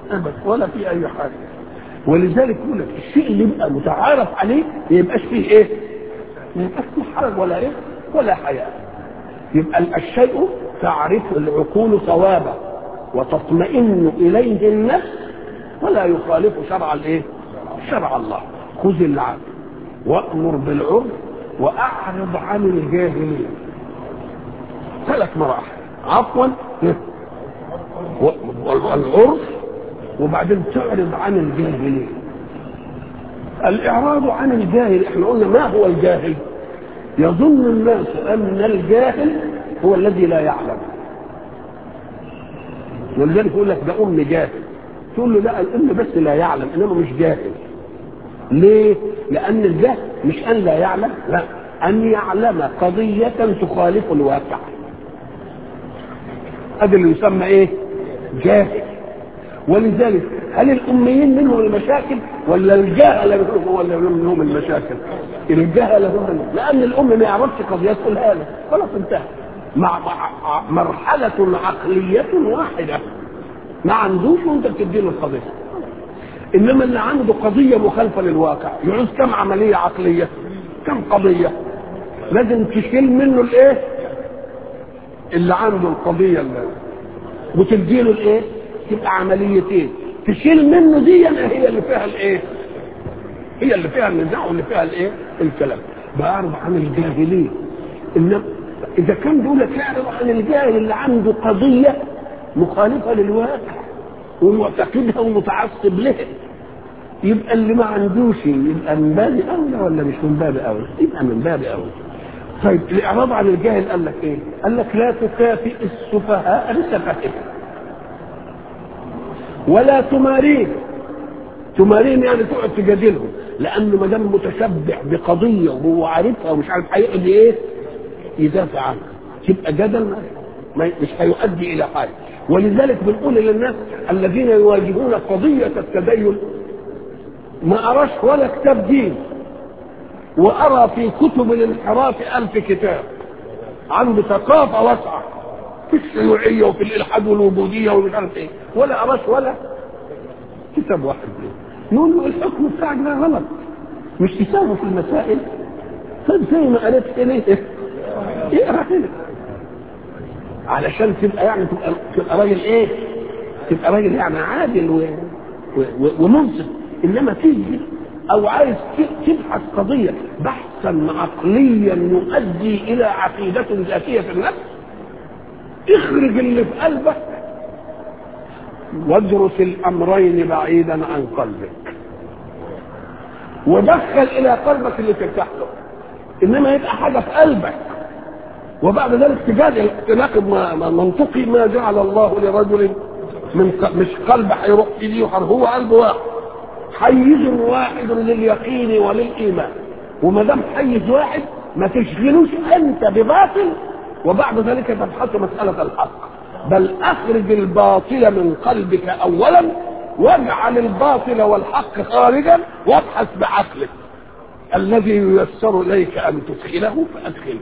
ابدا ولا في اي حاجه ولذلك يقول لك الشيء اللي يبقى متعارف عليه ما يبقاش فيه ايه؟ ما يبقاش فيه حرج ولا ايه؟ ولا حياء يبقى الشيء تعرف العقول صوابه وتطمئن اليه النفس ولا يخالف شرع الايه؟ شرع الله خذ العقل وامر بالعرف واعرض عن الجاهلين ثلاث مراحل عفوا والعرف وبعدين تعرض عن الجاهلين الاعراض عن الجاهل احنا قلنا ما هو الجاهل يظن الناس ان الجاهل هو الذي لا يعلم ولذلك يقول لك ده ام جاهل تقول له لا الام بس لا يعلم انما مش جاهل ليه لان الجهل مش ان لا يعلم لا ان يعلم قضيه تخالف الواقع هذا اللي يسمى ايه جاهل ولذلك هل الاميين منهم المشاكل ولا الجهل منهم هو اللي منهم المشاكل الجهل هم لان الام ما يعرفش قضيات تقولها له خلاص انتهى مع مع- مرحلة عقلية واحدة ما عندوش وانت بتديله القضية انما اللي عنده قضية مخالفة للواقع يعوز كم عملية عقلية كم قضية لازم تشيل منه الايه اللي عنده القضية اللي وتديله الايه تبقى عمليتين تشيل منه دي هي اللي فيها الايه هي اللي فيها النزاع واللي فيها الايه الكلام بعرض عن الجاهلين انما اذا كان بيقول لك اعرض عن الجاهل اللي عنده قضيه مخالفه للواقع ومعتقدها ومتعصب لها يبقى اللي ما عندوش يبقى من باب اولى ولا مش من باب اولى؟ يبقى من باب اولى. طيب الاعراض عن الجاهل قال لك ايه؟ قال لك لا تكافئ السفهاء بسفههم ولا تماريه تمارين يعني تقعد تجادلهم لانه ما دام متشبع بقضيه وهو عارفها ومش عارف هيقعد ايه؟ يدافع عنها تبقى جدل ما ما- مش هيؤدي الى حاجه ولذلك بنقول للناس الذين يواجهون قضيه التدين ما اراش ولا كتاب دين وارى في كتب الانحراف الف كتاب عنده ثقافه واسعه في الشيوعيه وفي الالحاد والوجوديه ومش عارف ايه ولا اراش ولا كتاب واحد ليه نقول له الحكم بتاعك ده غلط مش تساوي في المسائل طيب زي ما قالت ليه اقرا هنا علشان تبقى يعني تبقى تبقى راجل ايه؟ تبقى راجل يعني عادل و... و... و... ومنصف انما تيجي او عايز ت- تبحث قضيه بحثا عقليا يؤدي الى عقيده ذاتيه في النفس اخرج اللي في قلبك وادرس الامرين بعيدا عن قلبك ودخل الى قلبك اللي ترتاح له انما يبقى حاجه في قلبك وبعد ذلك تجادل تناقض ما ما- منطقي ما جعل الله لرجل من ق- مش قلب هيروح في دي وحر- هو قلب واحد حيز واحد لليقين وللايمان وما دام حيز واحد ما تشغلوش انت بباطل وبعد ذلك تبحث مساله الحق بل اخرج الباطل من قلبك اولا واجعل الباطل والحق خارجا وابحث بعقلك الذي ييسر اليك ان تدخله فادخله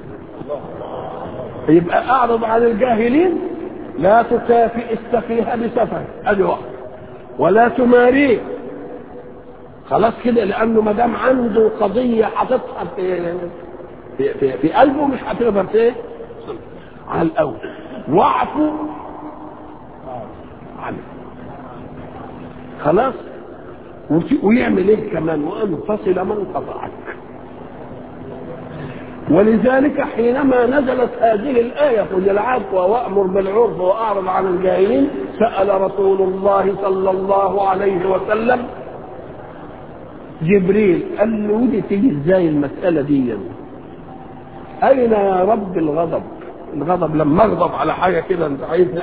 يبقى اعرض عن الجاهلين لا تكافئ السفيه بسفه ادي واحد ولا تماريه خلاص كده لانه ما دام عنده قضيه حاططها في في, في, في قلبه مش هتقدر ايه على الاول واعفو عنه خلاص وت- ويعمل ايه كمان وان تصل من قطعك ولذلك حينما نزلت هذه الآية خذ العفو وأمر بالعرف وأعرض عن الجاهلين سأل رسول الله صلى الله عليه وسلم جبريل قال له ودي تيجي ازاي المسألة دي أين يا رب الغضب الغضب لما اغضب على حاجة كده انت عايزني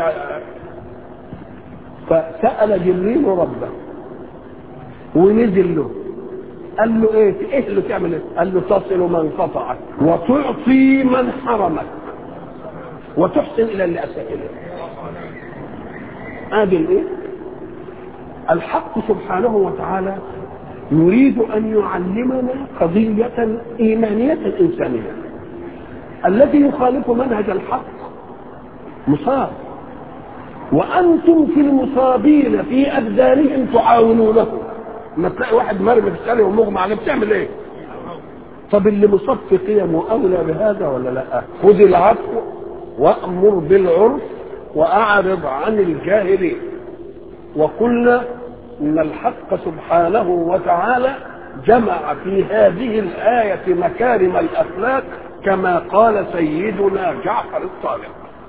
فسأل جبريل ربه ونزل له قال له ايه ايه اللي تعمل ايه قال له تصل من قطعك وتعطي من حرمك وتحسن الى اللي اساء اليك ادي الايه الحق سبحانه وتعالى يريد ان يعلمنا قضيه ايمانيه انسانيه الذي يخالف منهج الحق مصاب وانتم في المصابين في ابدانهم تعاونونه لما تلاقي واحد مرمي في الشارع ومغمى عليه بتعمل ايه؟ طب اللي مصاب في قيمه اولى بهذا ولا لا؟ خذ العفو وامر بالعرف واعرض عن الجاهلين وقلنا ان الحق سبحانه وتعالى جمع في هذه الايه مكارم الاخلاق كما قال سيدنا جعفر الصادق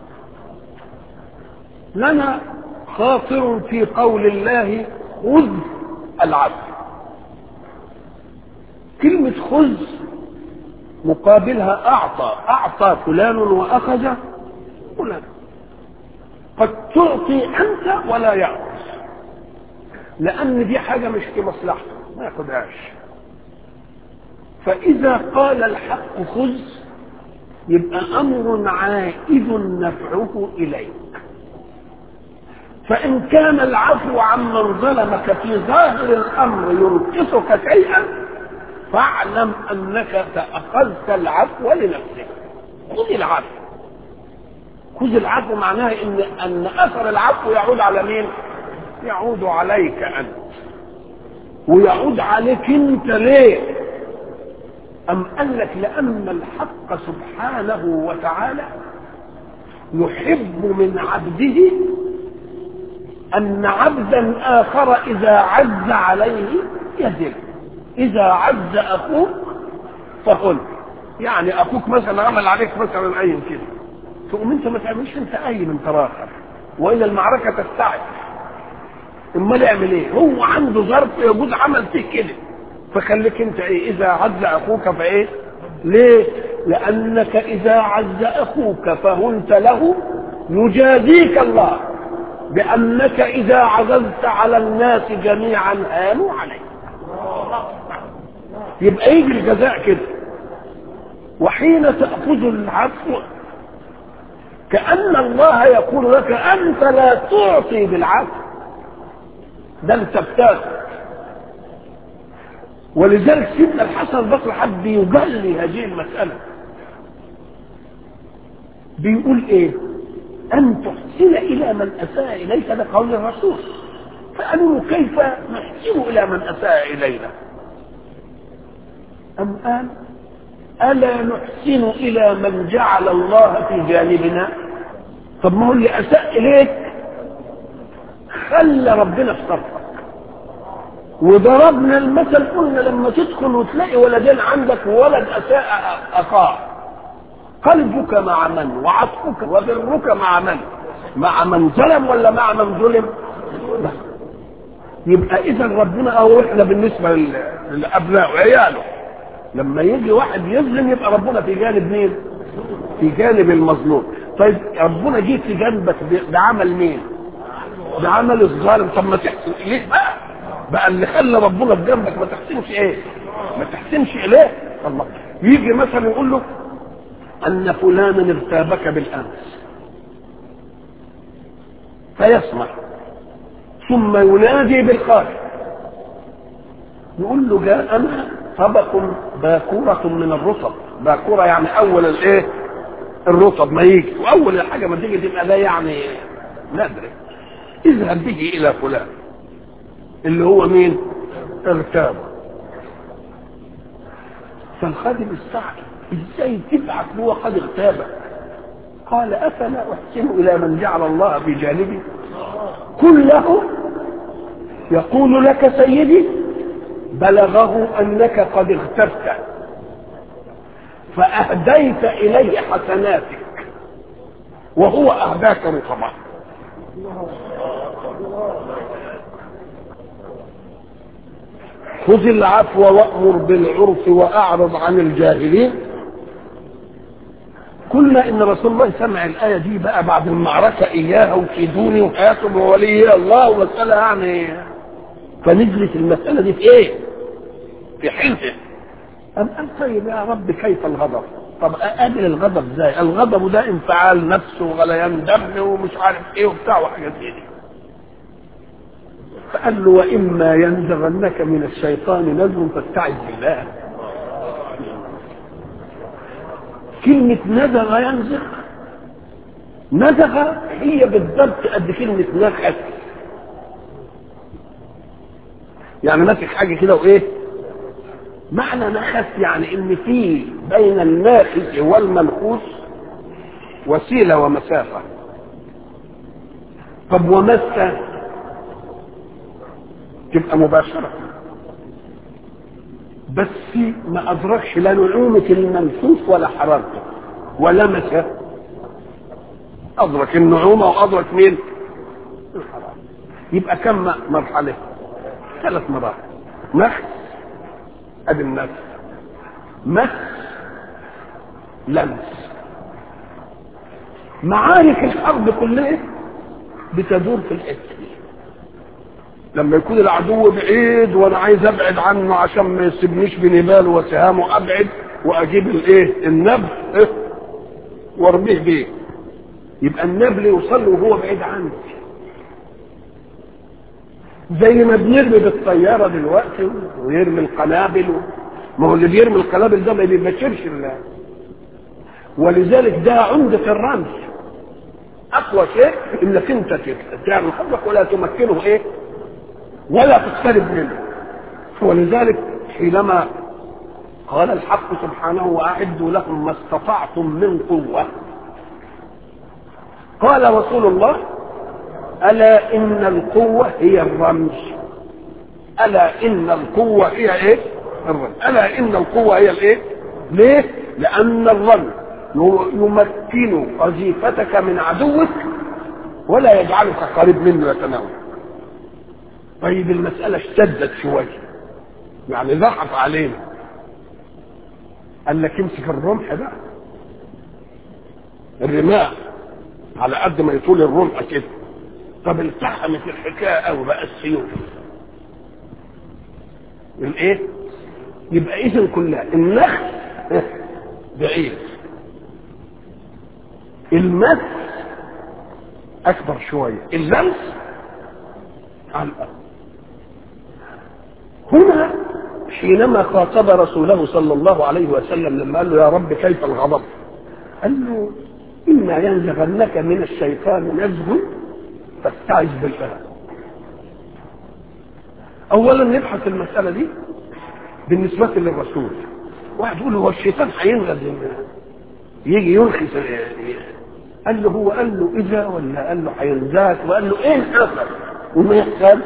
لنا خاطر في قول الله خذ العفو كلمة خذ مقابلها أعطى أعطى فلان وأخذ فلان قد تعطي أنت ولا يأخذ لأن دي حاجة مش في مصلحته ما ياخدهاش فإذا قال الحق خذ يبقى أمر عائد نفعه إليك فإن كان العفو عمن ظلمك في ظاهر الأمر ينقصك شيئا فاعلم أنك أخذت العفو لنفسك خذ العفو خذ العفو معناها إن أن أثر العفو يعود على مين؟ يعود عليك أنت ويعود عليك أنت ليه؟ أم قال لك لأن الحق سبحانه وتعالى يحب من عبده أن عبدا آخر إذا عز عليه يذل إذا عز أخوك فقل يعني أخوك مثلا عمل عليك مثلا أي كده تقوم أنت ما تعملش أنت أي من تراخر وإلى المعركة تستعد امال اعمل ايه هو عنده ظرف يجوز عمل فيه كده فخليك انت ايه اذا عز اخوك فايه ليه لانك اذا عز اخوك فهنت له يجازيك الله بانك اذا عززت على الناس جميعا هانوا عليك يبقى يجي الجزاء كده وحين تاخذ العفو كان الله يقول لك انت لا تعطي بالعفو ده انت بتاخد ولذلك سيدنا الحسن البصري حب يجلي هذه المسألة بيقول ايه ان تحسن الى من اساء اليك ده قول الرسول فقالوا له كيف نحسن الى من اساء الينا ام قال الا نحسن الى من جعل الله في جانبنا طب ما هو اللي اساء اليك خلى ربنا في صفك وضربنا المثل قلنا لما تدخل وتلاقي ولدين عندك ولد اساء اخاه قلبك مع من وعطفك وبرك مع من مع من ظلم ولا مع من ظلم بس يبقى اذا ربنا او احنا بالنسبه لابنائه وعياله لما يجي واحد يظلم يبقى ربنا في جانب مين في جانب المظلوم طيب ربنا جه في جنبك بعمل مين بعمل الظالم طب ما تحسن اليه بقى بقى اللي خلى ربنا في جنبك ما تحسنش ايه ما تحسنش اليه الله يجي مثلا يقول له ان فلانا ارتابك بالامس فيسمع ثم ينادي بالخارج يقول له جاء انا طبق باكورة من الرطب باكورة يعني اول الايه الرطب ما يجي واول حاجة ما تيجي تبقى ده يعني ندري اذهب به الى فلان اللي هو مين ارتاب فالخادم استعجب ازاي تبعت هو قد اغتابك قال افلا احسن الى من جعل الله في جانبي كله يقول لك سيدي بلغه انك قد اغتبت فاهديت اليه حسناتك وهو اهداك رطبا خذ العفو وامر بالعرف واعرض عن الجاهلين قلنا ان رسول الله سمع الايه دي بقى بعد المعركه اياها وكيدوني وحياتهم وولي الله ومساله يعني فنزلت المساله دي في ايه؟ في حلفه أم قال طيب يا رب كيف الغضب؟ طب اقابل الغضب ازاي؟ الغضب ده انفعال نفس وغليان دم ومش عارف ايه وبتاع وحاجات دي فقال له واما ينزغنك من الشيطان نزغ فاستعذ بالله كلمة نزغ ينزغ نزغ هي بالضبط قد كلمة نخس يعني ماسك حاجة كده وإيه معنى نخس يعني إن في بين الناخس والمنخوس وسيلة ومسافة طب ومس تبقى مباشرة بس ما أدركش لا نعومة المنفوس ولا حرارته ولمس أدرك النعومة وأدرك مين؟ الحرارة يبقى كم مرحلة؟ ثلاث مراحل نفس أدي النفس مس لمس معارك الحرب كلها بتدور في الحته دي لما يكون العدو بعيد وانا عايز ابعد عنه عشان ما يسيبنيش بنبال وسهامه ابعد واجيب الايه النبل إيه؟ وارميه بيه يبقى النبل يوصل له وهو بعيد عني زي ما بنرمي بالطياره دلوقتي ويرمي القنابل و... ما هو اللي بيرمي القنابل ده ما بيبشرش الله ولذلك ده عمده الرمي اقوى شيء انك انت تعمل حظك ولا تمكنه ايه ولا تقترب منه ولذلك حينما قال الحق سبحانه واعدوا لهم ما استطعتم من قوه قال رسول الله الا ان القوه هي الرمي الا ان القوه هي ايه الرمي الا ان القوه هي الايه ليه لان الرمي يمكن وظيفتك من عدوك ولا يجعلك قريب منه يتناول طيب المسألة اشتدت شوية يعني ضغط علينا قال لك امسك الرمح بقى الرماء على قد ما يطول الرمح كده طب التحمت الحكاية قوي بقى السيوف الايه يبقى اذا كلها النخل بعيد المس اكبر شويه اللمس على الارض هنا حينما خاطب رسوله صلى الله عليه وسلم لما قال له يا رب كيف الغضب قال له اما ينزغنك من الشيطان نزغ فاستعذ بالله اولا نبحث المساله دي بالنسبه للرسول واحد يقول هو الشيطان هينغز يجي يرخص قال له هو قال له اذا ولا قال له هينزاك وقال له ايه حصل وما يحصلش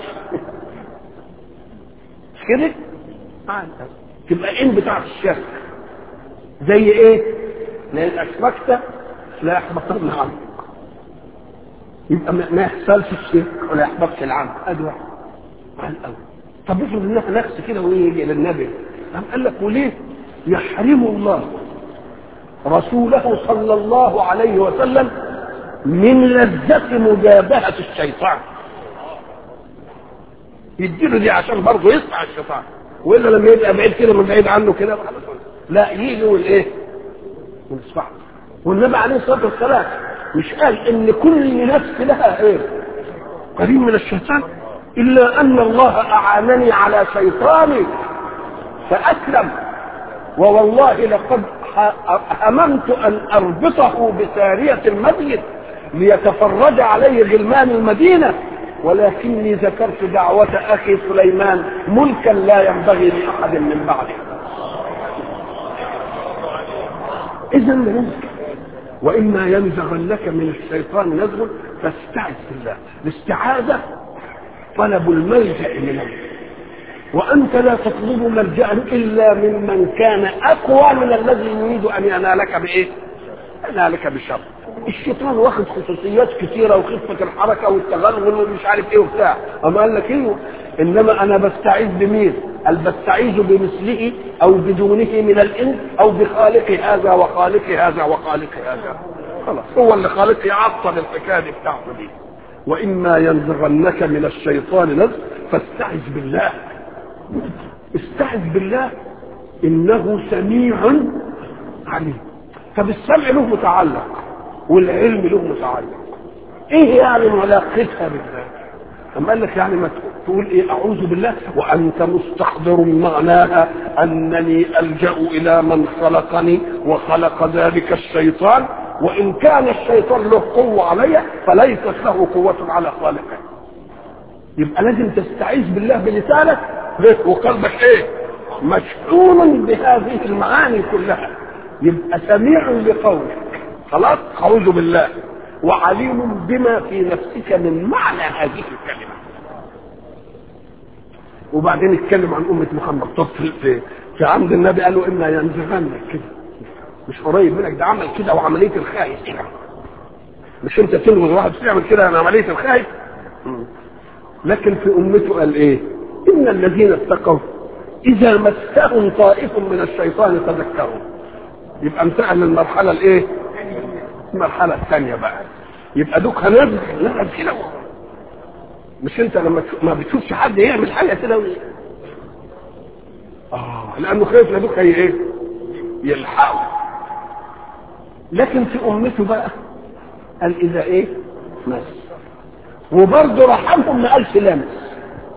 مش كده؟ تبقى ان بتاعت الشرك زي ايه؟ لان اشركت لا يحبطن عنك يبقى ما يحصلش الشرك ولا يحبطش العمل ادي واحد على الاول طب افرض انها نفس كده ويجي للنبي قام قال لك وليه؟ يحرم الله رسوله صلى الله عليه وسلم من لذة مجابهة الشيطان يديله دي عشان برضه يصنع الشيطان والا لما يبقى بعيد كده من بعيد عنه كده لا يجي والايه؟ ونصفحه والنبي عليه الصلاه والسلام مش قال ان كل نفس لها ايه؟ قريب من الشيطان الا ان الله اعانني على شيطاني فاسلم ووالله لقد هممت ان اربطه بساريه المسجد ليتفرج عليه غلمان المدينه ولكني ذكرت دعوة أخي سليمان ملكا لا ينبغي لأحد من بعده إذا رزق وإما ينزغنك من الشيطان نزغ فاستعذ بالله الاستعاذة طلب الملجأ من الله وأنت لا تطلب ملجأ إلا ممن كان أقوى من الذي يريد أن ينالك بإيه؟ ينالك بالشر الشيطان واخد خصوصيات كثيره وخفه الحركه والتغلغل ومش عارف ايه وبتاع اما قال لك ايه انما انا بستعيذ بمين قال بستعيذ بمثله او بدونه من الانس او بخالق هذا وخالق هذا وخالق هذا خلاص هو اللي خالق يعطل الحكايه دي بتاعته دي واما ينزغنك من الشيطان نزغ فاستعذ بالله استعذ بالله انه سميع عليم طب السمع له متعلق والعلم له متعلق ايه يعني علاقتها بالله أما قال لك يعني ما تقول ايه اعوذ بالله وانت مستحضر معناها انني الجا الى من خلقني وخلق ذلك الشيطان وان كان الشيطان له قوه علي فليست له قوه على خالقه يبقى لازم تستعيذ بالله بلسانك وقلبك ايه مشحون بهذه المعاني كلها يبقى سميع لقولك خلاص اعوذ بالله وعليم بما في نفسك من معنى هذه الكلمه وبعدين اتكلم عن امه محمد طب في في, في عمد النبي قال له انا ينزغنك كده مش قريب منك ده عمل كده وعمليه الخايف كده مش انت تلغز واحد تعمل كده انا عمليه الخايف لكن في امته قال ايه ان الذين اتقوا اذا مسهم طائف من الشيطان تذكروا يبقى انتقل للمرحله الايه المرحله الثانيه بقى يبقى دوك هنزل نزل كده مش انت لما تشوف ما بتشوفش حد يعمل حاجه كده اه لانه خايف لدوك هي ايه يلحقه لكن في امته بقى قال اذا ايه مس وبرضه رحمهم ما قالش لمس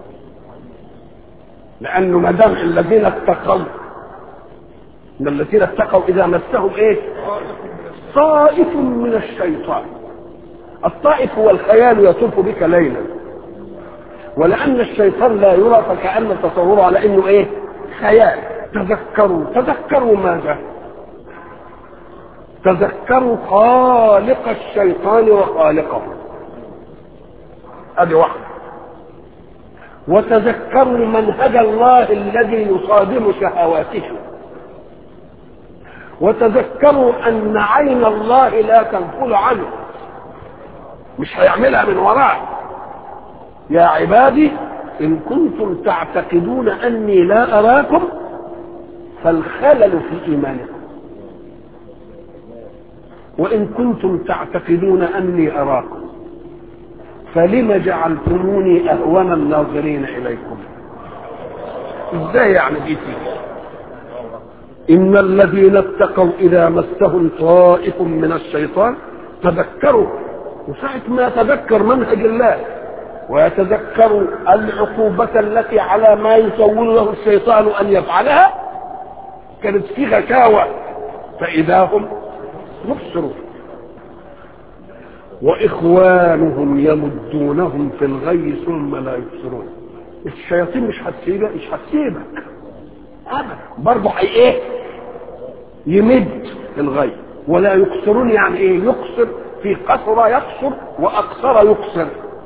لانه ما دام الذين اتقوا ان الذين اتقوا اذا مسهم ايه طائف من الشيطان الطائف هو الخيال يطوف بك ليلا ولان الشيطان لا يرى فكان تصوره على انه ايه خيال تذكروا تذكروا ماذا تذكروا خالق الشيطان وخالقه ادي واحده وتذكروا منهج الله الذي يصادم شهواتهم وتذكروا ان عين الله لا تنفل عنه مش هيعملها من وراه يا عبادي ان كنتم تعتقدون اني لا اراكم فالخلل في ايمانكم وان كنتم تعتقدون اني اراكم فلم جعلتموني اهون الناظرين اليكم ازاي يعني دي تيجي ان الذين اتقوا اذا مسهم طائف من الشيطان تذكروا وساعة ما يتذكر منهج الله ويتذكر العقوبة التي على ما يسول له الشيطان أن يفعلها كانت في غشاوة فإذا هم مبصرون وإخوانهم يمدونهم في الغي ثم لا يبصرون الشياطين مش هتسيبك مش هتسيبك أبدا برضه هي إيه يمد في الغي ولا يقصرون يعني إيه يقصر في قصر يقصر وأقصر يقصر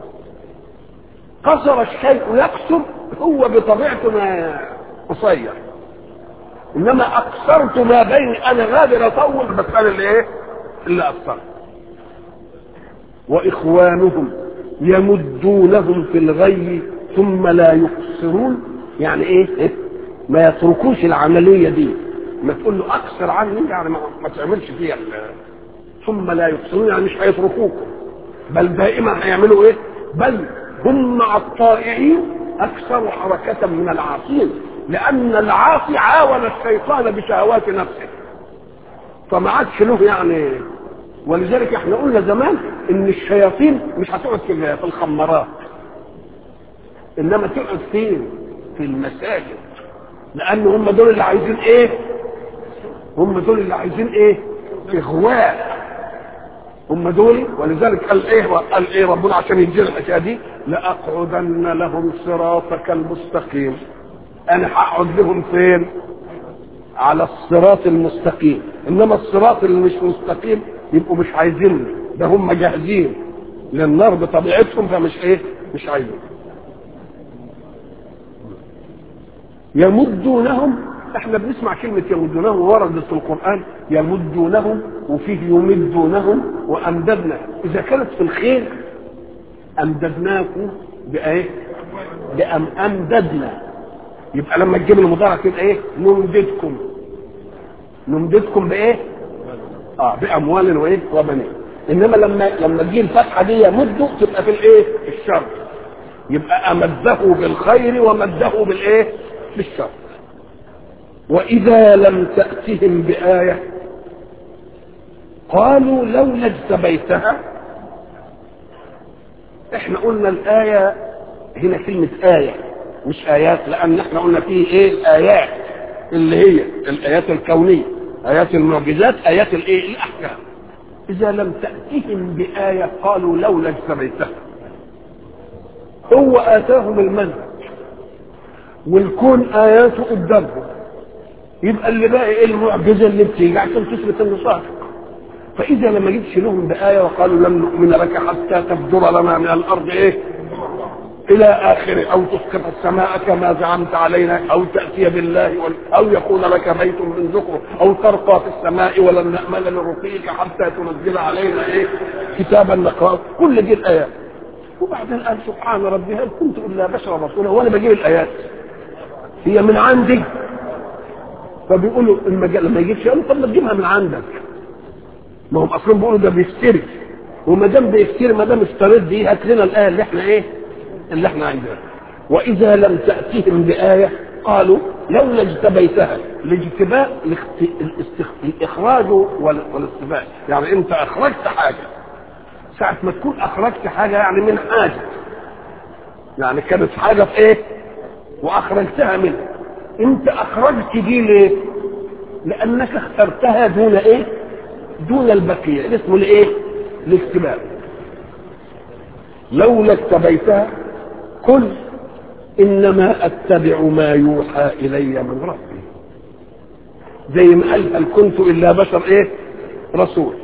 قصر الشيء يقصر هو بطبيعته ما قصير انما اقصرت ما بين انا غادر اطول بس انا اللي ايه اللي اقصرت واخوانهم يمدونهم في الغي ثم لا يقصرون يعني ايه, إيه؟ ما يتركوش العمليه دي ما تقول له اقصر عني يعني ما, ما تعملش فيها ثم لا يقصرون يعني مش هيتركوكم بل دائما هيعملوا ايه بل هم مع الطائعين اكثر حركه من العاصين لان العاصي عاون الشيطان بشهوات نفسه فما عادش له يعني ولذلك احنا قلنا زمان ان الشياطين مش هتقعد في في الخمارات انما تقعد فين في المساجد لان هم دول اللي عايزين ايه هم دول اللي عايزين ايه اغواء هم دول ولذلك قال ايه قال ايه ربنا عشان ينجي الحكايه دي لاقعدن لهم صراطك المستقيم انا هقعد لهم فين على الصراط المستقيم انما الصراط اللي مش مستقيم يبقوا مش عايزيني ده هم جاهزين للنار بطبيعتهم فمش ايه مش عايزين يمدونهم احنا بنسمع كلمة يمدونهم وردت في القرآن يمدونهم وفيه يمدونهم وأمددنا إذا كانت في الخير أمددناكم بإيه؟ بأم أمددنا يبقى لما تجيب المضارع كده إيه؟ نمددكم نمددكم بإيه؟ اه بأموال وإيه؟ وبنين إنما لما لما تجي الفتحة دي يمد تبقى في الإيه؟ الشر يبقى أمده بالخير ومده بالإيه؟ بالشر وإذا لم تأتهم بآية قالوا لولا اجتبيتها احنا قلنا الآية هنا كلمة آية مش آيات لأن احنا قلنا فيه ايه آيات اللي هي الآيات الكونية آيات المعجزات آيات الايه الأحكام إذا لم تأتهم بآية قالوا لولا اجتبيتها هو آتاهم المنهج والكون آياته قدامهم يبقى اللي بقى ايه المعجزة اللي بتيجي عشان تثبت انه صادق فإذا لما جيتش لهم بآية وقالوا لن نؤمن لك حتى تفجر لنا من الأرض إيه إلى آخره أو تسقط السماء كما زعمت علينا أو تأتي بالله أو يكون لك بيت من ذكر أو ترقى في السماء ولن نأمن لرقيك حتى تنزل علينا إيه كتابا نقرأ كل دي الآيات وبعدين قال سبحان ربي هل كنت إلا بشرا رسولا وأنا بجيب الآيات هي من عندي فبيقولوا لما يجيبش قالوا طب ما تجيبها من عندك ما هم اصلا بيقولوا ده بيفتري وما دام بيفتري ما دام افتريت دي هات لنا الايه اللي احنا ايه اللي احنا عايزينها واذا لم تاتهم بايه قالوا لولا اجتبيتها الاجتباء الاخراج والاستباء يعني انت اخرجت حاجه ساعة ما تكون اخرجت حاجه يعني من حاجه يعني كانت حاجه في ايه واخرجتها منها انت اخرجت دي ليه لانك اخترتها دون ايه دون البقية اللي اسمه الايه الاستباء لولا اتبيتها قل انما اتبع ما يوحى الي من ربي زي ما قال هل كنت الا بشر ايه رسول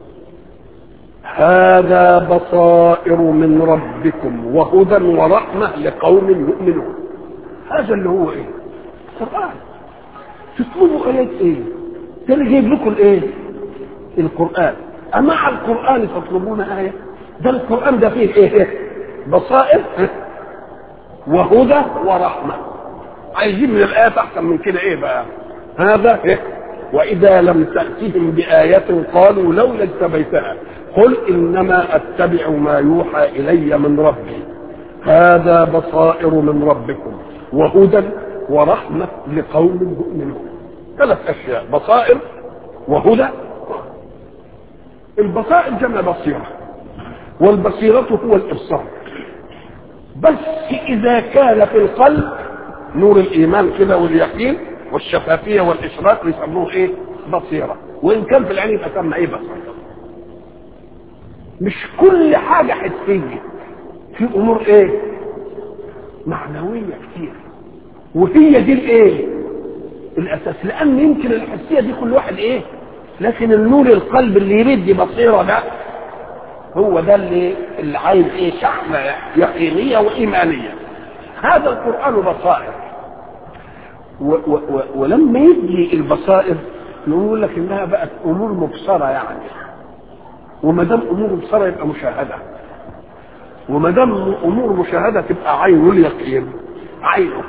هذا بصائر من ربكم وهدى ورحمة لقوم يؤمنون هذا اللي هو ايه القرآن تطلبوا آيات ايه تاني جايب لكم الايه القرآن أمع القرآن تطلبون آية ده القرآن ده فيه إيه بصائر وهدى ورحمة عايزين من الآيات أحسن من كده إيه بقى هذا إيه وإذا لم تأتهم بآية قالوا لولا اجتبيتها قل إنما أتبع ما يوحى إلي من ربي هذا بصائر من ربكم وهدى ورحمة لقوم يؤمنون ثلاث أشياء بصائر وهدى البصائر جمع بصيرة والبصيرة هو الإبصار بس إذا كان في القلب نور الإيمان كده واليقين والشفافية والإشراق يسموه إيه؟ بصيرة وإن كان في العين يسمى إيه بصيرة مش كل حاجة حسية في أمور إيه؟ معنوية كتير وهي دي الإيه؟ الأساس لأن يمكن الحسية دي كل واحد إيه؟ لكن النور القلب اللي يرد بصيره ده هو ده اللي اللي عايز ايه شحنه يقينيه وايمانيه هذا القران بصائر و و و ولما يجي البصائر نقول لك انها بقت امور مبصره يعني وما دام امور مبصره يبقى مشاهده وما دام امور مشاهده تبقى عين اليقين عينه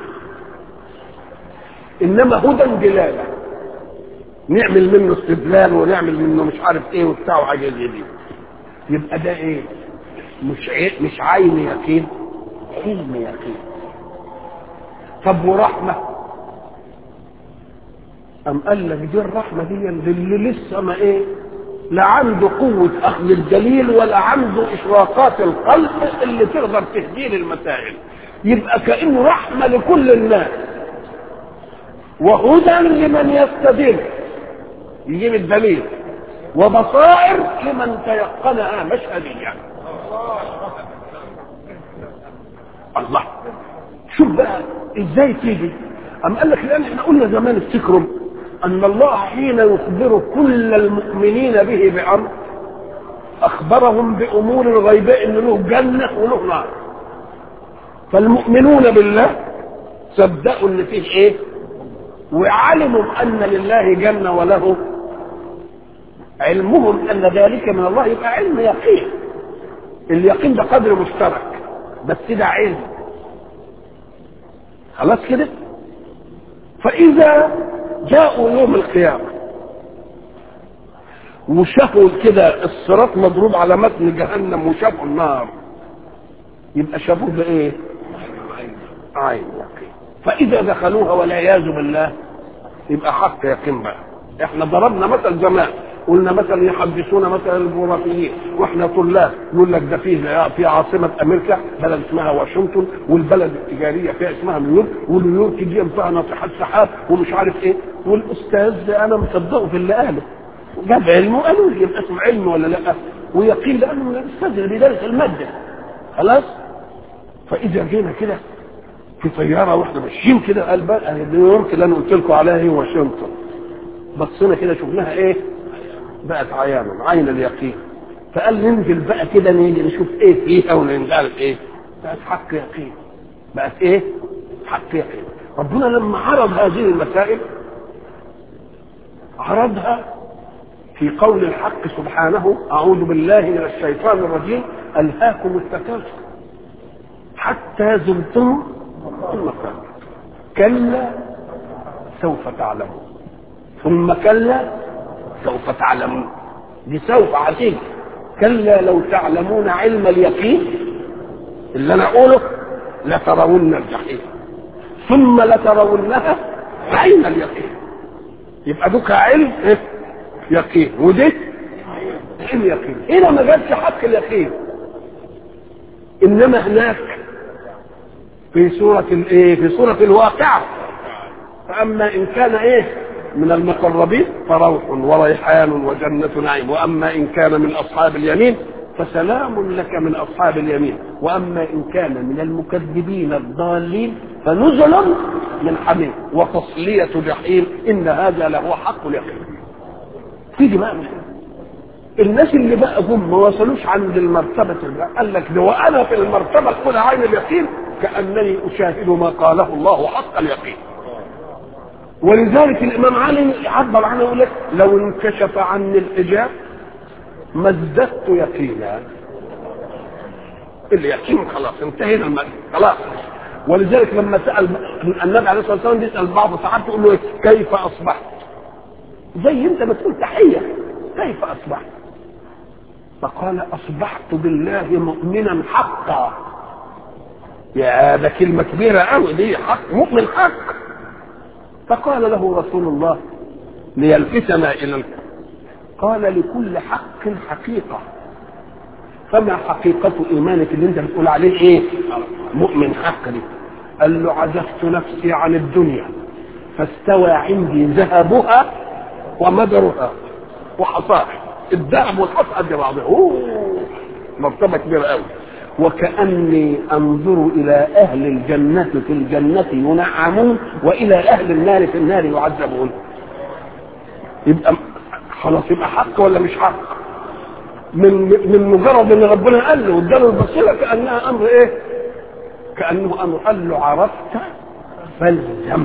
انما هدى دلاله نعمل منه استدلال ونعمل منه مش عارف ايه وبتاع وحاجه زي دي يبقى ده ايه مش عي... مش عين يقين علم يقين طب ورحمه أم قال لك دي الرحمة دي اللي لسه ما إيه لا عنده قوة أخذ الدليل ولا عنده إشراقات القلب اللي تقدر تهديه المسائل يبقى كأنه رحمة لكل الناس وهدى لمن يستدل يجيب الدليل وبصائر لمن تيقنها مشهديا الله شوف بقى ازاي تيجي أم قال لك لأن احنا قلنا زمان افتكروا أن الله حين يخبر كل المؤمنين به بأمر أخبرهم بأمور الغيباء إن له جنة وله نار فالمؤمنون بالله صدقوا إن فيه إيه وعلموا أن لله جنة وله علمهم أن ذلك من الله يبقى علم يقين اليقين ده قدر مشترك بس ده علم خلاص كده فإذا جاءوا يوم القيامة وشافوا كده الصراط مضروب على متن جهنم وشافوا النار يبقى شافوه بإيه؟ عين يقين فإذا دخلوها والعياذ بالله يبقى حق يقين بقى احنا ضربنا مثل زمان قلنا مثلا يحدثونا مثلا الجغرافيين واحنا طلاب يقول لك ده فيه في عاصمه امريكا بلد اسمها واشنطن والبلد التجاريه فيها اسمها نيويورك ونيويورك دي فيها ناطحات سحاب ومش عارف ايه والاستاذ انا مصدقه في اللي قاله جاب علم وقالوا لي يبقى اسمه علم ولا لا ويقين لانه من الاستاذ اللي بيدرس الماده خلاص فاذا جينا كده في طياره واحنا ماشيين كده قال بقى نيويورك اللي انا قلت لكم عليها هي واشنطن بصينا كده شفناها ايه بقت عيانا عين اليقين فقال ننزل بقى كده نيجي نشوف ايه فيها ونعرف ايه بقت حق يقين بقت ايه حق يقين ربنا لما عرض هذه المسائل عرضها في قول الحق سبحانه أعوذ بالله من الشيطان الرجيم ألهاكم التكاثر حتى زرتم المقابر كلا سوف تعلمون ثم كلا سوف تعلمون دي سوف عتيق كلا لو تعلمون علم اليقين اللي انا اقوله لترون الجحيم ثم لترونها عين اليقين يبقى دوك علم إيه؟ يقين ودي علم يقين هنا ما جابش حق اليقين انما هناك في سورة الايه في سورة الواقعة فاما ان كان ايه من المقربين فروح وريحان وجنة نعيم واما ان كان من اصحاب اليمين فسلام لك من اصحاب اليمين واما ان كان من المكذبين الضالين فنزل من حميم وتصلية جحيم ان هذا لهو حق اليقين تيجي بقى مشكلة. الناس اللي بقى هم ما وصلوش عند المرتبة اللي قال لك ده وانا في المرتبة الاولى عين اليقين كانني اشاهد ما قاله الله حق اليقين ولذلك الامام علي يعبر عنه يقول لك لو انكشف عني الحجاب ما ازددت يقينا اليقين خلاص انتهينا المسألة خلاص ولذلك لما سال النبي عليه الصلاه والسلام يسال بعض الصحابه يقول له إيه؟ كيف اصبحت؟ زي انت ما تقول تحيه كيف اصبحت؟ فقال اصبحت بالله مؤمنا حقا يا ده كلمه كبيره قوي دي حق مؤمن حق فقال له رسول الله ليلفتنا الى الك- قال لكل حق حقيقه فما حقيقة إيمانك اللي أنت بتقول عليه إيه؟ مؤمن حق دي. قال له عزفت نفسي عن الدنيا فاستوى عندي ذهبها ومدرها وحصاها الذهب والحصى قد بعضها أوه، مرتبة كبيرة قوي وكأني أنظر إلى أهل الجنة في الجنة ينعمون وإلى أهل النار في النار يعذبون يبقى خلاص يبقى حق ولا مش حق؟ من من مجرد ان ربنا قال له واداله البصيره كانها امر ايه؟ كانه امر قال له عرفت فالزم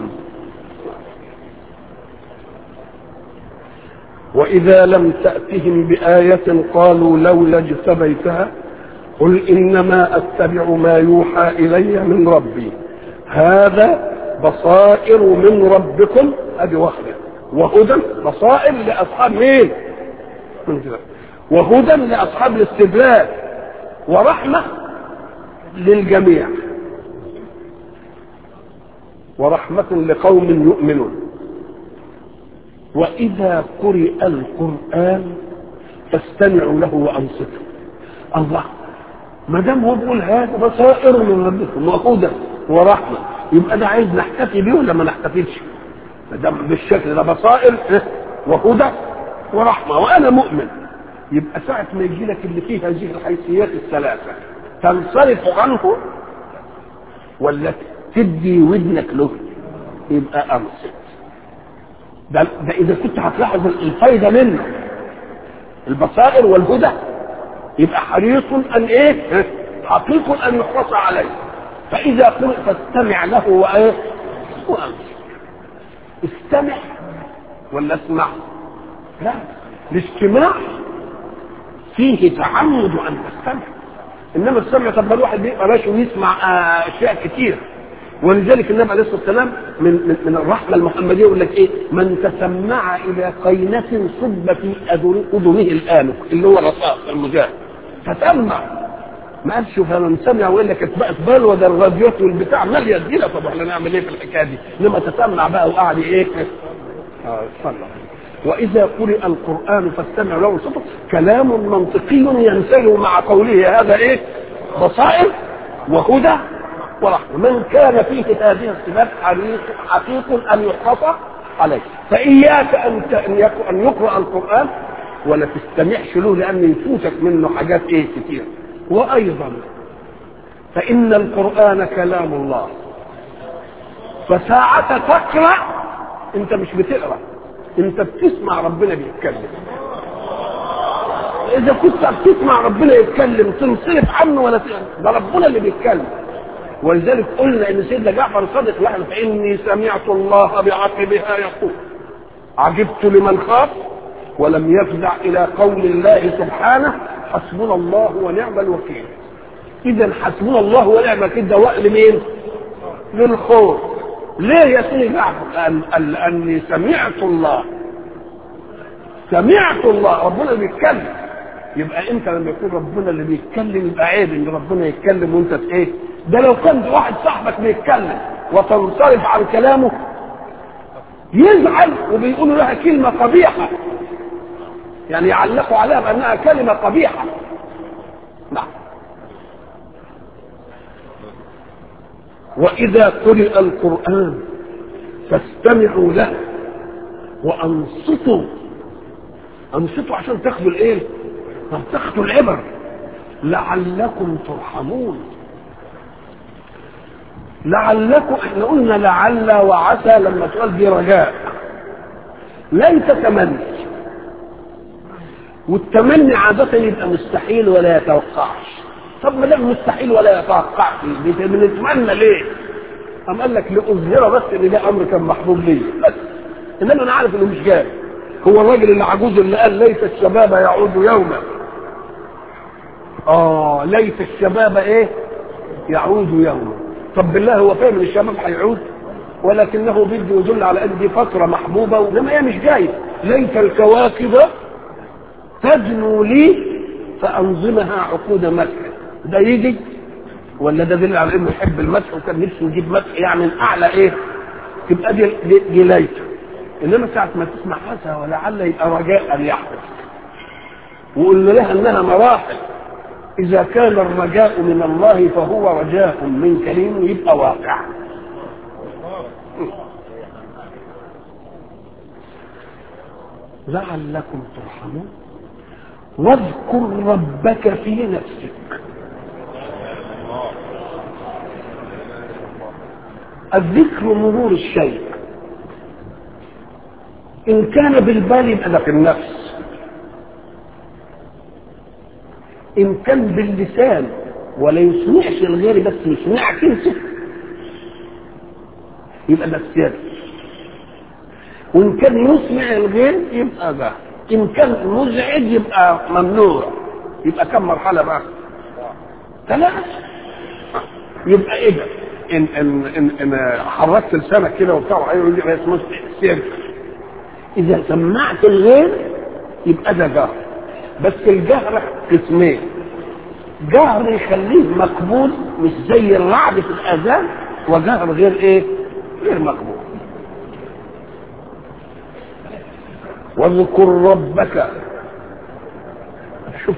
واذا لم تاتهم بايه قالوا لولا اجتبيتها قل انما اتبع ما يوحى الي من ربي هذا بصائر من ربكم ادي واحده وهدى بصائر لاصحاب مين؟ من كده. وهدى لاصحاب الاستدلال ورحمه للجميع ورحمه لقوم يؤمنون واذا قرئ القران فاستمعوا له وانصتوا الله ما دام هو بيقول هذا بصائر من ربكم وهدى ورحمه يبقى ده عايز نحتفي بيه ولا ما نحتفلش؟ ما دام بالشكل ده بصائر إيه؟ وهدى ورحمه وانا مؤمن يبقى ساعة ما يجي لك اللي فيه هذه الحيثيات الثلاثة تنصرف عنه ولا تدي ودنك له يبقى أنصت ده, ده إذا كنت هتلاحظ الفايدة منه البصائر والهدى يبقى حريص أن إيه؟ حقيق أن يحرص عليه فإذا قرئ فاستمع له وإيه؟ وأنصت استمع ولا اسمع؟ لا الاستماع فيه تعمد ان تستمع انما السمع طب ما الواحد بيبقى ماشي ويسمع آه، اشياء كتير ولذلك النبي عليه الصلاه والسلام من من, من الرحمه المحمديه يقول لك ايه؟ من تسمع الى قينه صب في أذن- اذنه الانف اللي هو الرصاص المجاهد تسمع ما قالش فمن سمع ويقول لك اتبقت بلوى ده الراديوت والبتاع ماليه الدنيا طب احنا نعمل ايه في الحكايه دي؟ انما تسمع بقى وقعد ايه؟ اه صلى واذا قرئ القران فاستمعوا له وانصتوا كلام منطقي ينسجم مع قوله هذا ايه بصائر وهدى ورحمه من كان فيه هذه الصفات حريص حقيق ان يحرص عليه فاياك ان ت- ان يك- أن يقرا القران ولا تستمعش له لان يفوتك منه حاجات ايه كتير وايضا فان القران كلام الله فساعة تقرا انت مش بتقرا انت بتسمع ربنا بيتكلم اذا كنت بتسمع ربنا يتكلم تنصرف عنه ولا ت- ده ربنا اللي بيتكلم ولذلك قلنا ان سيدنا جعفر الصادق لحن فاني سمعت الله بعقبها يقول عجبت لمن خاف ولم يفزع الى قول الله سبحانه حسبنا الله ونعم الوكيل اذا حسبنا الله ونعم الوكيل ده وقل مين للخوف ليه يا سيدي جعفر لأن لاني سمعت الله سمعت الله ربنا اللي بيتكلم يبقى انت لما يكون ربنا اللي بيتكلم يبقى عيب ان ربنا يتكلم وانت في ايه ده لو كان واحد صاحبك بيتكلم وتنصرف عن كلامه يزعل وبيقولوا لها كلمة قبيحة يعني يعلقوا عليها بأنها كلمة قبيحة نعم وإذا قرئ القرآن فاستمعوا له وأنصتوا أنصتوا عشان تاخدوا الإيه؟ تاخدوا العبر لعلكم ترحمون لعلكم احنا قلنا لعل وعسى لما تقول دي رجاء ليس تمني والتمني عادة يبقى مستحيل ولا يتوقعش طب ما دام مستحيل ولا يتوقعش بنتمنى ليه؟ قام قال لك لأظهر بس ان ده امر كان محبوب لي بس انما انا عارف انه مش جاي هو الراجل اللي عجوز اللي قال ليت الشباب يعود يوما اه ليت الشباب ايه يعود يوما طب بالله هو فاهم ان الشباب هيعود ولكنه بده يدل على ان دي فتره محبوبه وانما هي مش جايه ليت الكواكب تدنو لي فانظمها عقود مدح ده يجي ولا ده دليل على انه يحب المدح وكان نفسه يجيب مدح يعني من اعلى ايه تبقى دي دي, دي ليته انما ساعه ما تسمع هذا ولعل يبقى رجاء يحدث وقلنا لها انها مراحل اذا كان الرجاء من الله فهو رجاء من كريم يبقى واقع لعلكم ترحمون واذكر ربك في نفسك الذكر مرور الشيء ان كان بالبال يبقى ده في النفس ان كان باللسان ولا يسمعش الغير بس يسمعك انت يبقى ده السر وان كان يسمع الغير يبقى ده ان كان مزعج يبقى ممنوع يبقى كم مرحله بقى ثلاثه يبقى ايه ده ان ان ان, إن حركت لسانك كده وبتاع يقول لي اسمه سر اذا سمعت الغير يبقى ده جهر بس الجهر قسمين جهر يخليه مقبول مش زي الرعد في الاذان وجهر غير ايه غير مقبول واذكر ربك شوف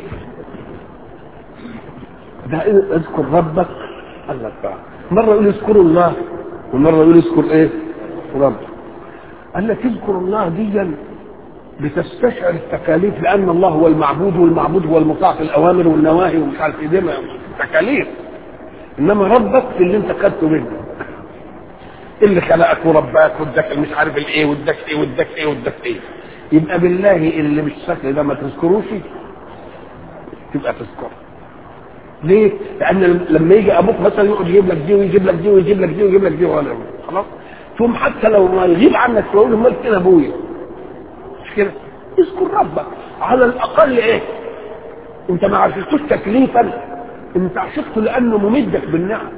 ده إيه؟ اذكر ربك قال لك بقى مره يقول اذكروا الله ومره يقول اذكر ايه رب قال لك اذكر الله ديا بتستشعر التكاليف لان الله هو المعبود والمعبود هو المطاع في الاوامر والنواهي ومش عارف ايه دي تكاليف انما ربك في اللي انت خدته منه اللي خلقك ورباك واداك مش عارف الايه واداك ايه واداك ايه واداك ايه يبقى بالله اللي بالشكل ده ما تذكروش تبقى تذكره ليه؟ لأن لما يجي أبوك مثلا يقعد يجيب لك دي ويجيب لك دي ويجيب لك دي ويجيب لك دي ولا خلاص؟ ثم حتى لو ما يغيب عنك تقول له مال كده أبويا مش كده؟ اذكر ربك على الأقل إيه؟ أنت ما عشقتوش تكليفا أنت عشقته لأنه ممدك بالنعم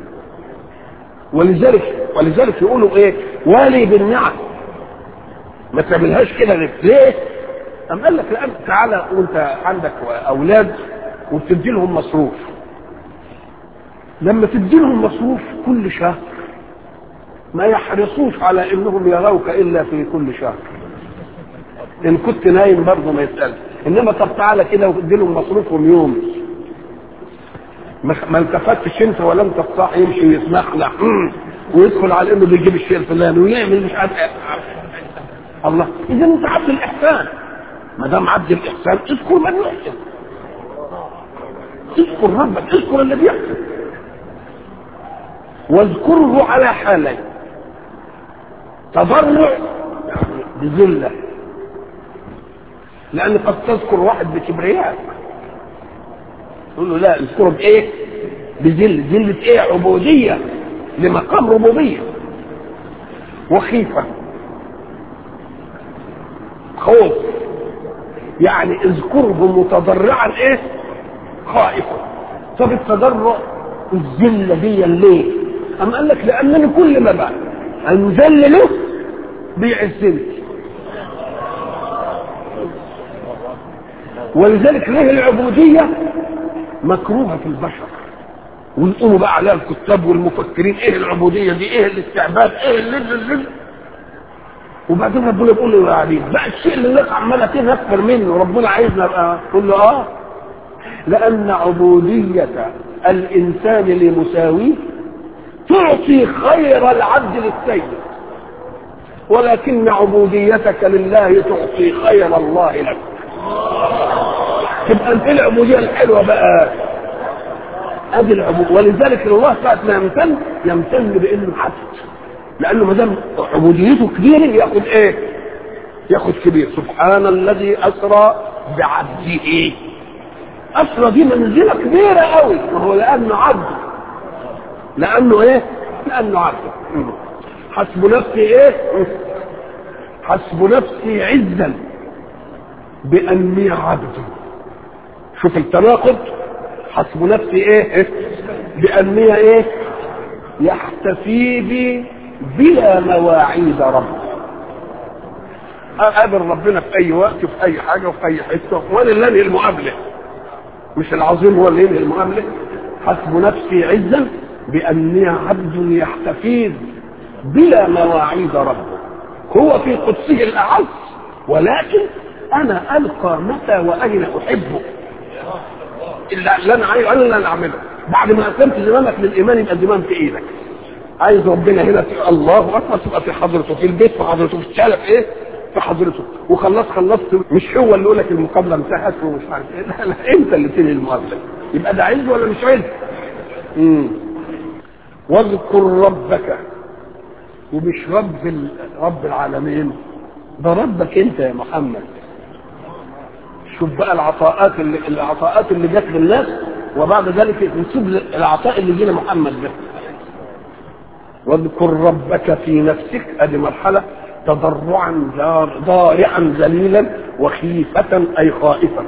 ولذلك ولذلك يقولوا إيه؟ والي بالنعم ما تعملهاش كده ليه؟ أم قال لك لأن تعالى وأنت عندك أولاد وبتدي لهم مصروف لما تدي لهم مصروف كل شهر ما يحرصوش على انهم يروك الا في كل شهر ان كنت نايم برضه ما يسالش انما طب تعالى كده وتدي لهم مصروفهم يوم ما التفتش انت ولا انت الصاحي يمشي ويسمحنا ويدخل على انه بيجيب الشيء الفلاني ويعمل مش عارف الله اذا انت عبد الاحسان ما دام عبد الاحسان اذكر من يحسن اذكر ربك اذكر الذي يحسن واذكره على حالين تضرع بذله لان قد تذكر واحد بكبرياء تقول له لا اذكره بايه بذل ذله ايه عبوديه لمقام ربوبيه وخيفه خوف يعني اذكره متضرعا ايه خائفا طب التضرع الذله دي ليه أم قال لك لأنني كل ما بقى أنزل له بيعزني ولذلك ليه العبودية مكروهة في البشر ويقوموا بقى عليها الكتاب والمفكرين ايه العبودية دي ايه الاستعباد ايه اللي اللي وبعدين ربنا بيقول له يا عبيد بقى الشيء اللي الناس عماله تنفر منه ربنا عايزنا ابقى تقول له اه لأن عبودية الإنسان لمساويه تعطي خير العبد للسيد ولكن عبوديتك لله تعطي خير الله لك تبقى انت العبوديه الحلوه بقى ادي العبوديه ولذلك الله ساعه ما يمتن يمتن بانه حسد لانه ما دام عبوديته كبيره ياخد ايه؟ ياخد كبير سبحان الذي اسرى بعبده اسرى دي منزله كبيره قوي ما هو لانه عبد لانه ايه لانه عبد حسب نفسي ايه حسب نفسي عزا باني عبد شوف التناقض حسب نفسي ايه باني ايه يحتفي بي بلا مواعيد رب اقابل ربنا في اي وقت في اي حاجه وفي اي حته وانا اللي انهي المقابله مش العظيم هو اللي ينهي المقابله حسب نفسي عزا بأني عبد يحتفيظ بلا مواعيد ربه هو في قدسه الأعز ولكن أنا ألقى متى وأين أحبه إلا اللي أنا عايز أنا اللي أنا أعمله بعد ما أسلمت زمامك للإيمان يبقى الزمام في إيدك عايز ربنا هنا في الله أكبر تبقى في حضرته في البيت في حضرته في الشارع في إيه في حضرته وخلصت خلصت مش هو اللي يقول لك المقابله انتهت ومش عارف ايه لا لا انت اللي تنهي المقابله يبقى ده عز ولا مش عز؟ امم واذكر ربك ومش رب رب العالمين ده ربك انت يا محمد شوف بقى العطاءات اللي العطاءات اللي جت للناس وبعد ذلك نسيب العطاء اللي جينا محمد به واذكر ربك في نفسك ادي مرحله تضرعا ضارعا ذليلا وخيفة أي خائفا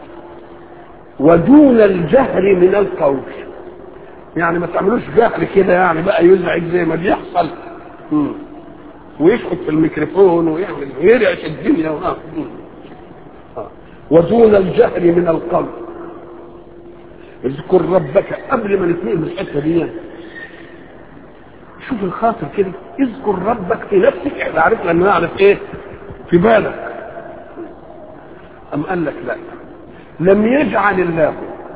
ودون الجهر من القول يعني ما تعملوش جهر كده يعني بقى يزعج زي ما بيحصل مم. ويشخط في الميكروفون ويعمل ويرعش الدنيا و... ودون الجهر من القول اذكر ربك قبل ما نتنقل من الحته دي شوف الخاطر كده اذكر ربك في نفسك احنا عرفنا ان نعرف ايه في بالك ام قال لك لا لم يجعل الله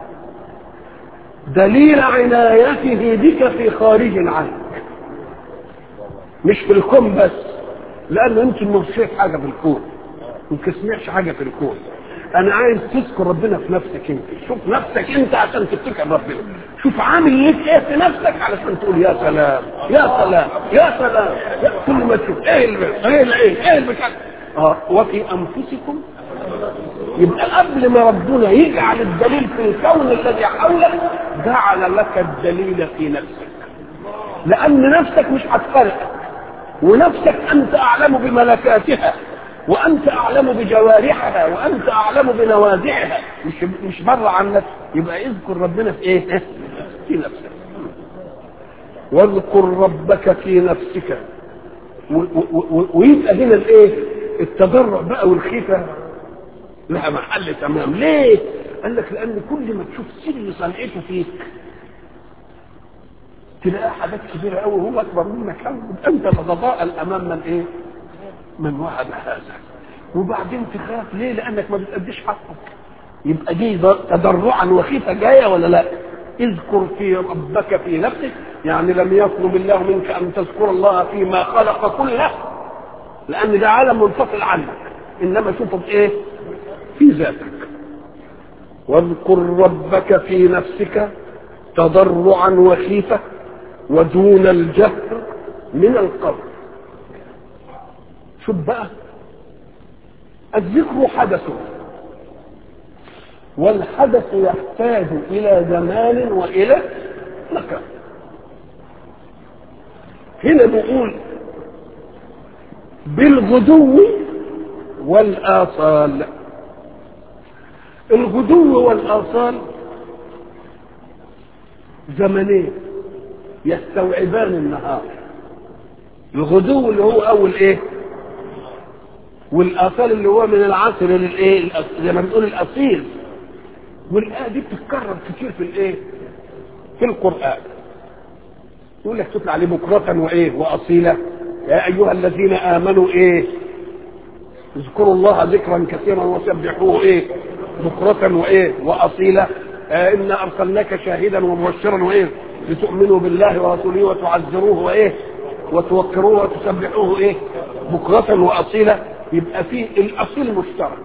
دليل عنايته بك في خارج عنك مش في الكون بس لان انت ما شايف حاجه في الكون ما تسمعش حاجه في الكون انا عايز تذكر ربنا في نفسك انت شوف نفسك انت عشان تفتكر ربنا شوف عامل ليك ايه في نفسك علشان تقول يا سلام يا سلام يا سلام يا كل ما تشوف ايه اللي ايه اللي ايه ايه اللي اه وفي انفسكم يبقى قبل ما ربنا يجعل الدليل في الكون الذي حولك جعل لك الدليل في نفسك لان نفسك مش هتفرقك ونفسك انت اعلم بملكاتها وانت اعلم بجوارحها وانت اعلم بنوازعها مش مش بره عن نفسك يبقى اذكر ربنا في ايه؟ في نفسك واذكر ربك في نفسك ويبقى هنا الايه؟ التضرع بقى والخيفه لها محل تمام ليه؟ قال لك لان كل ما تشوف سر صنعته فيك تلاقي حاجات كبيره قوي هو اكبر منك قوي انت تتضاءل امام من ايه؟ من وهب هذا وبعدين تخاف ليه لانك ما بتأديش حقك يبقى دي تضرعا وخيفه جايه ولا لا اذكر في ربك في نفسك يعني لم يطلب الله منك ان تذكر الله فيما خلق كله لان ده عالم منفصل عنك انما شوفه بايه في ذاتك واذكر ربك في نفسك تضرعا وخيفة ودون الجهر من القول شوف بقى الذكر حدث والحدث يحتاج إلى زمان وإلى مكان هنا بيقول بالغدو والآصال الغدو والآصال زمنين يستوعبان النهار الغدو اللي هو أول إيه والآصال اللي هو من العصر للإيه زي ما بنقول الأصيل والآية دي بتتكرر كتير في الإيه في القرآن يقول لك تطلع عليه بكرة وإيه وأصيلة يا أيها الذين آمنوا إيه اذكروا الله ذكرا كثيرا وسبحوه إيه بكرة وإيه وأصيلة آه إنا أرسلناك شاهدا ومبشرا وإيه لتؤمنوا بالله ورسوله وتعزروه وإيه وتوقروه وتسبحوه إيه بكرة وأصيلة يبقى فيه الأصيل مشترك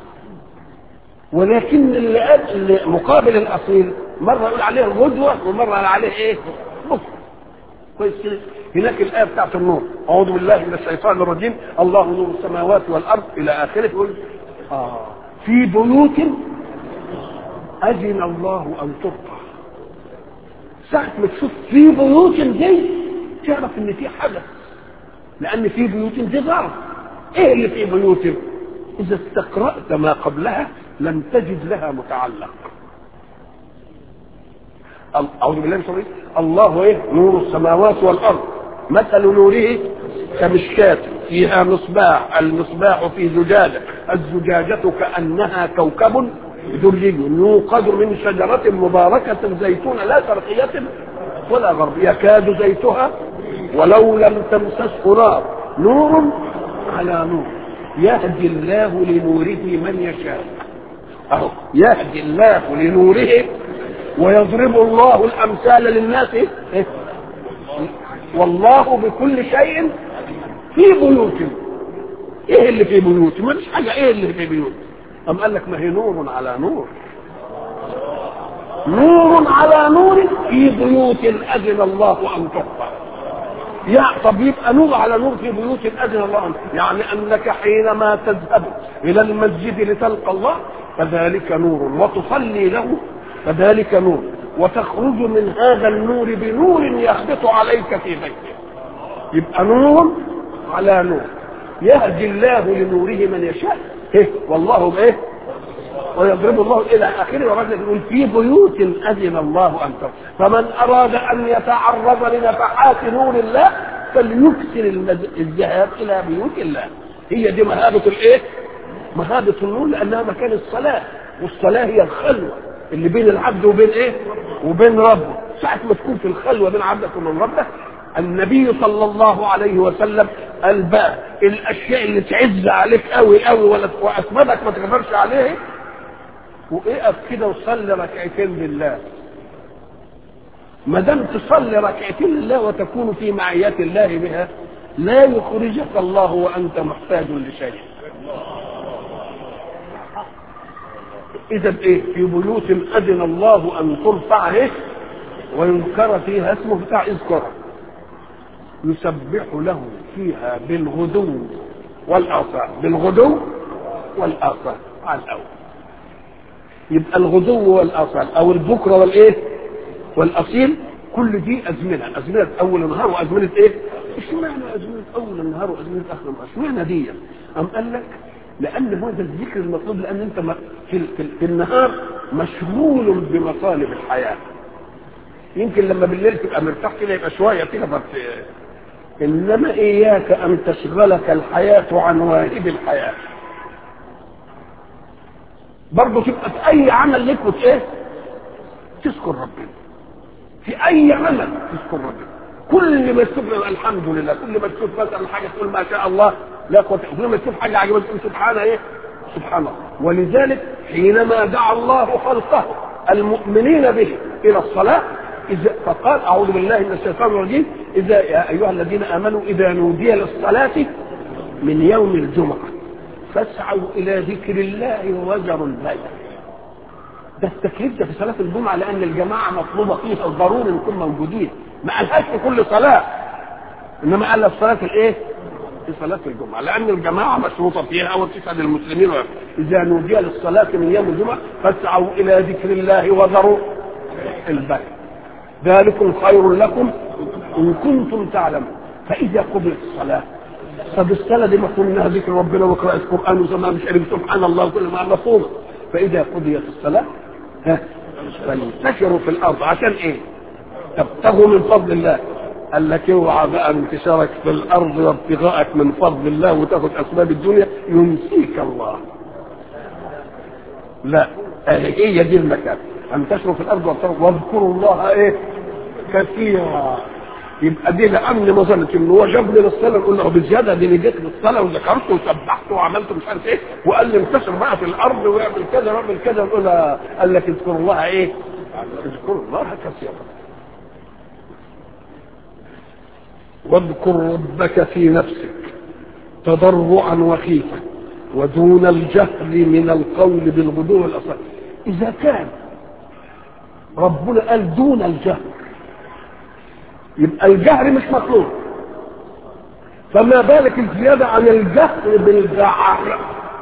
ولكن اللي قال اللي مقابل الأصيل مرة يقول عليه غدوة ومرة يقول عليه إيه بكرة كويس كده هناك الآية بتاعت النور أعوذ بالله من الشيطان الرجيم الله نور السماوات والأرض إلى آخره يقول آه في بيوت أذن الله أن ترفع ساعة ما تشوف في بيوت دي تعرف إن في حدث لأن في بيوت دي ظرف إيه اللي في بيوت إذا استقرأت ما قبلها لم تجد لها متعلق أعوذ بالله من الشيطان الله إيه نور السماوات والأرض مثل نوره كمشكاة فيها مصباح المصباح في زجاجة الزجاجة كأنها كوكب دري يوقد من شجرة مباركة زيتونة لا شرقية ولا غرب يكاد زيتها ولو لم تمسسه نار نور على نور يهدي الله لنوره من يشاء أهو يهدي الله لنوره ويضرب الله الأمثال للناس إيه؟ والله بكل شيء في بيوت ايه اللي في بيوت ما فيش حاجه ايه اللي في بيوت ام قال لك ما هي نور على نور نور على نور في بيوت اذن الله ان ترفع يا طب يبقى نور على نور في بيوت اذن الله ان يعني انك حينما تذهب الى المسجد لتلقى الله فذلك نور وتصلي له فذلك نور وتخرج من هذا النور بنور يخبط عليك في بيتك يبقى نور على نور يهدي الله لنوره من يشاء إيه؟ والله بايه ويضرب الله الى اخره ورجل يقول في بيوت اذن الله ان ترى فمن اراد ان يتعرض لنفحات نور الله فليكثر الذهاب الى بيوت الله هي دي مهابه الايه مهابه النور لانها مكان الصلاه والصلاه هي الخلوه اللي بين العبد وبين ايه وبين ربه ساعة ما تكون في الخلوة بين عبدك وبين ربك النبي صلى الله عليه وسلم قال بقى الاشياء اللي تعز عليك قوي قوي ولا واسبابك ما تقدرش عليه واقف كده وصلي ركعتين لله ما دام تصلي ركعتين لله وتكون في معيات الله بها لا يخرجك الله وانت محتاج لشيء اذا ايه في بيوت اذن الله ان ترفع ايه وينكر فيها اسمه بتاع اذكره يسبح له فيها بالغدو والاصال بالغدو والاصال على الاول يبقى الغدو والاصال او البكره والايه والاصيل كل دي ازمنه ازمنه اول النهار وازمنه ايه اشمعنى ازمنه اول النهار وازمنه اخر النهار اشمعنى دي ام قال لك لان هذا الذكر المطلوب لان انت في, في, في النهار مشغول بمطالب الحياه يمكن لما بالليل تبقى مرتاح كده يبقى شويه كده بس انما اياك ان تشغلك الحياه عن واجب الحياه برضه تبقى في اي عمل لك ايه تذكر ربنا في اي عمل تذكر ربنا كل ما تشوف الحمد لله كل ما تشوف مثلا حاجه تقول ما شاء الله لا قوه كل ما تشوف حاجه عجبتك تقول سبحان ايه سبحان الله ولذلك حينما دعا الله خلقه المؤمنين به الى الصلاه إذا فقال أعوذ بالله من الشيطان الرجيم إذا يا أيها الذين آمنوا إذا نودي للصلاة من يوم الجمعة فاسعوا الى ذكر الله وذروا البيع ده التكليف ده في صلاه الجمعه لان الجماعه مطلوبه فيها وضروري نكون موجودين ما قالهاش في كل صلاه انما قال في صلاه الايه؟ في صلاه الجمعه لان الجماعه مشروطه فيها وتسعد المسلمين اذا نودي للصلاه من يوم الجمعه فاسعوا الى ذكر الله وذروا البيع ذلكم خير لكم ان كنتم تعلمون فاذا قبلت الصلاه طب الصلاه دي مفهوم انها ذكر ربنا وقراءه قران وزمان مش عارف سبحان الله وكل ما مفهوم فاذا قضيت الصلاه ها فانتشروا في الارض عشان ايه؟ تبتغوا من فضل الله قال لك اوعى بقى انتشارك في الارض وابتغائك من فضل الله وتاخذ اسباب الدنيا ينسيك الله لا هي دي المكان انتشروا في الارض وابتغوا واذكروا الله ايه كثيرا يبقى دي لامن مظنه ان هو جابني للصلاه نقول له بزياده دي جيت للصلاه وذكرت وسبحت وعملت مش عارف ايه وقال لي انتشر بقى في الارض ويعمل كذا ويعمل كذا نقول قال لك اذكروا الله ايه؟ اذكروا الله كثيرا واذكر ربك في نفسك تضرعا وخيفة ودون الجهل من القول بالغدو والأصل إذا كان ربنا قال دون الجهل يبقى الجهر مش مطلوب فما بالك الزيادة عن الجهل بالجعر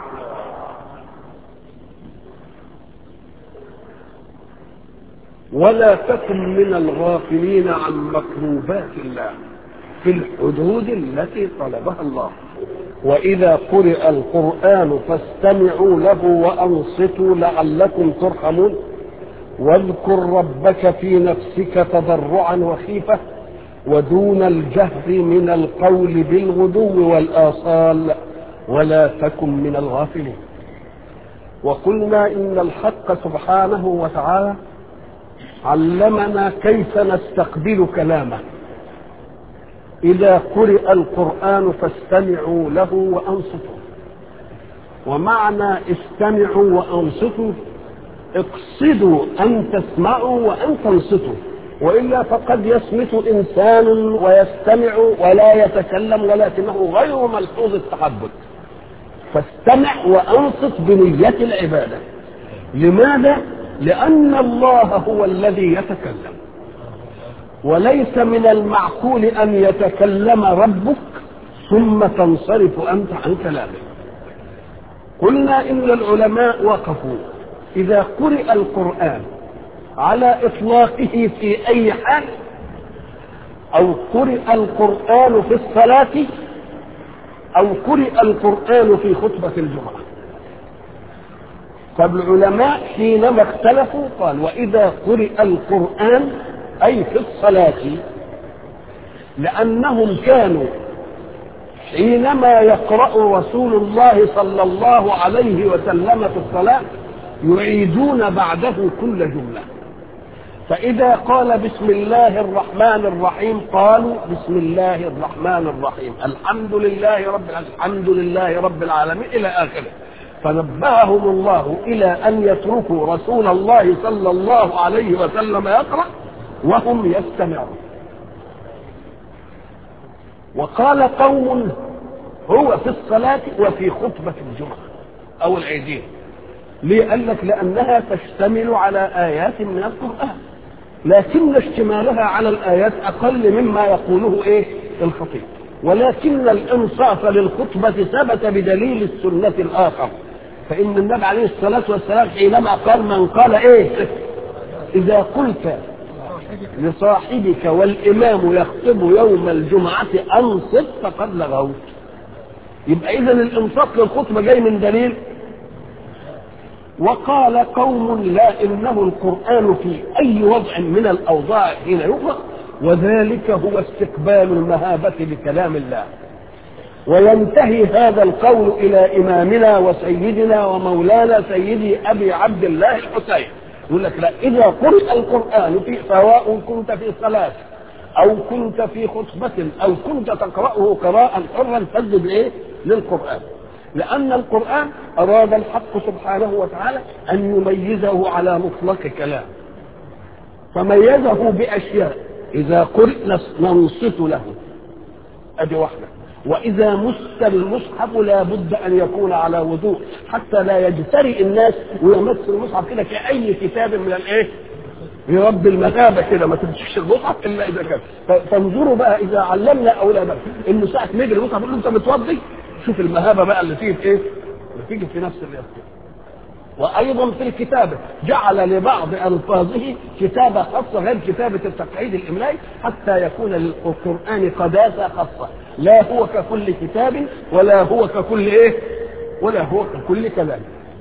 ولا تكن من الغافلين عن مطلوبات الله في الحدود التي طلبها الله واذا قرئ القران فاستمعوا له وانصتوا لعلكم ترحمون واذكر ربك في نفسك تضرعا وخيفه ودون الجهر من القول بالغدو والاصال ولا تكن من الغافلين وقلنا ان الحق سبحانه وتعالى علمنا كيف نستقبل كلامه إذا قرئ القرآن فاستمعوا له وأنصتوا ومعنى استمعوا وأنصتوا اقصدوا أن تسمعوا وأن تنصتوا وإلا فقد يصمت إنسان ويستمع ولا يتكلم ولكنه غير ملحوظ التحدث فاستمع وأنصت بنية العبادة لماذا؟ لأن الله هو الذي يتكلم وليس من المعقول ان يتكلم ربك ثم تنصرف انت عن كلامه قلنا ان العلماء وقفوا اذا قرئ القران على اطلاقه في اي حال او قرئ القران في الصلاه او قرئ القران في خطبه الجمعه فالعلماء حينما اختلفوا قال واذا قرئ القران أي في الصلاة لأنهم كانوا حينما يقرأ رسول الله صلى الله عليه وسلم في الصلاة يعيدون بعده كل جملة فإذا قال بسم الله الرحمن الرحيم قالوا بسم الله الرحمن الرحيم الحمد لله رب الحمد لله رب العالمين إلى آخره فنبههم الله إلى أن يتركوا رسول الله صلى الله عليه وسلم يقرأ وهم يستمعون وقال قوم هو في الصلاة وفي خطبة الجمعة أو العيدين ليه قال لك لأنها تشتمل على آيات من القرآن لكن اشتمالها على الآيات أقل مما يقوله إيه الخطيب ولكن الإنصاف للخطبة ثبت بدليل السنة الآخر فإن النبي عليه الصلاة والسلام حينما قال من قال إيه إذا قلت لصاحبك والإمام يخطب يوم الجمعة أنصت فقد لغوت يبقى إذا الإنصات للخطبة جاي من دليل وقال قوم لا إنه القرآن في أي وضع من الأوضاع حين يقرأ وذلك هو استقبال المهابة بكلام الله وينتهي هذا القول إلى إمامنا وسيدنا ومولانا سيدي أبي عبد الله الحسين يقول لك لا إذا قرئ القرآن في سواء كنت في صلاة أو كنت في خطبة أو كنت تقرأه قراءة حرا فاسجد لإيه؟ للقرآن لأن القرآن أراد الحق سبحانه وتعالى أن يميزه على مطلق كلام فميزه بأشياء إذا قرئ ننصت له أدي واحدة واذا مس المصحف لا بد ان يكون على وضوء حتى لا يجترئ الناس ويمس المصحف كده كاي كتاب من الايه يربي المهابه كده ما تمسكش المصحف الا اذا كان فانظروا بقى اذا علمنا اولادنا انه ساعه ما يجي المصحف يقول له انت متوضي شوف المهابه بقى اللي تيجي في ايه؟ اللي تيجي في نفس اليقين وايضا في الكتابه جعل لبعض الفاظه كتابه خاصه غير كتابه التقعيد الاملائي حتى يكون للقران قداسه خاصه لا هو ككل كتاب ولا هو ككل ايه ولا هو ككل كلام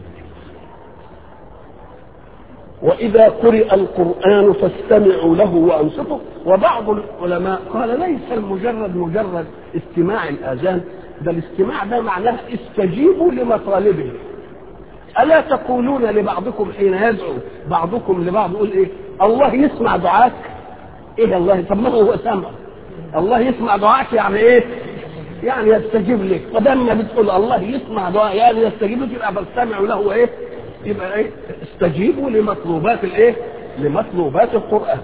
واذا قرئ القران فاستمعوا له وانصتوا وبعض العلماء قال ليس المجرد مجرد استماع الاذان ده الاستماع ده معناه استجيبوا لمطالبه ألا تقولون لبعضكم حين يدعو بعضكم لبعض يقول إيه الله يسمع دعاك إيه الله طب ما هو سمع الله يسمع دعاك يعني إيه يعني يستجيب لك فلما بتقول الله يسمع دعاء يعني يستجيب لك يبقى فاستمعوا له إيه يبقى إيه استجيبوا لمطلوبات الإيه لمطلوبات القرآن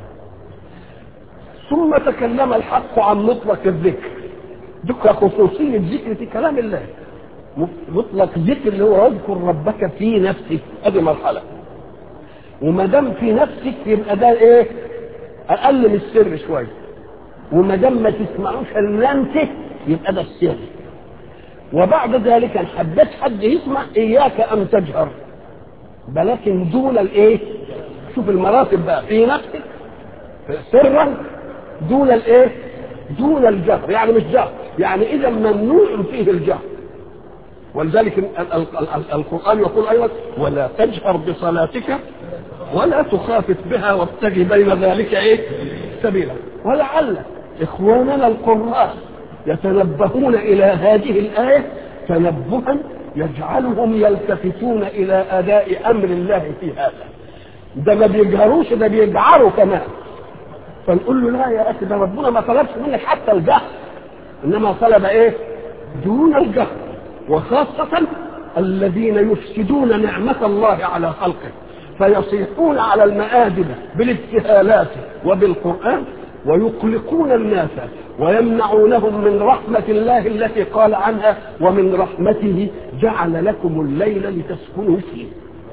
ثم تكلم الحق عن مطلق الذكر ذكر خصوصية ذكر في كلام الله مطلق ذكر اللي هو اذكر ربك في نفسك ادي مرحله وما دام في نفسك يبقى ده ايه اقل من السر شويه وما دام ما تسمعوش الا انت يبقى ده السر وبعد ذلك ان حبيت حد يسمع اياك ان تجهر ولكن دون الايه شوف المراتب بقى في نفسك سرا دون الايه دون الجهر يعني مش جهر يعني اذا ممنوع فيه الجهر ولذلك القرآن يقول أيضا ولا تجهر بصلاتك ولا تخافت بها وابتغي بين ذلك إيه سبيلا ولعل إخواننا القراء يتنبهون إلى هذه الآية تنبها يجعلهم يلتفتون إلى أداء أمر الله في هذا ده ما بيجهروش ده بيجعروا كمان فنقول له لا يا أخي ده ربنا ما طلبش منك حتى الجهر إنما طلب إيه دون الجهر وخاصة الذين يفسدون نعمة الله على خلقه فيصيحون على المآدب بالابتهالات وبالقرآن ويقلقون الناس ويمنعونهم من رحمة الله التي قال عنها ومن رحمته جعل لكم الليل لتسكنوا فيه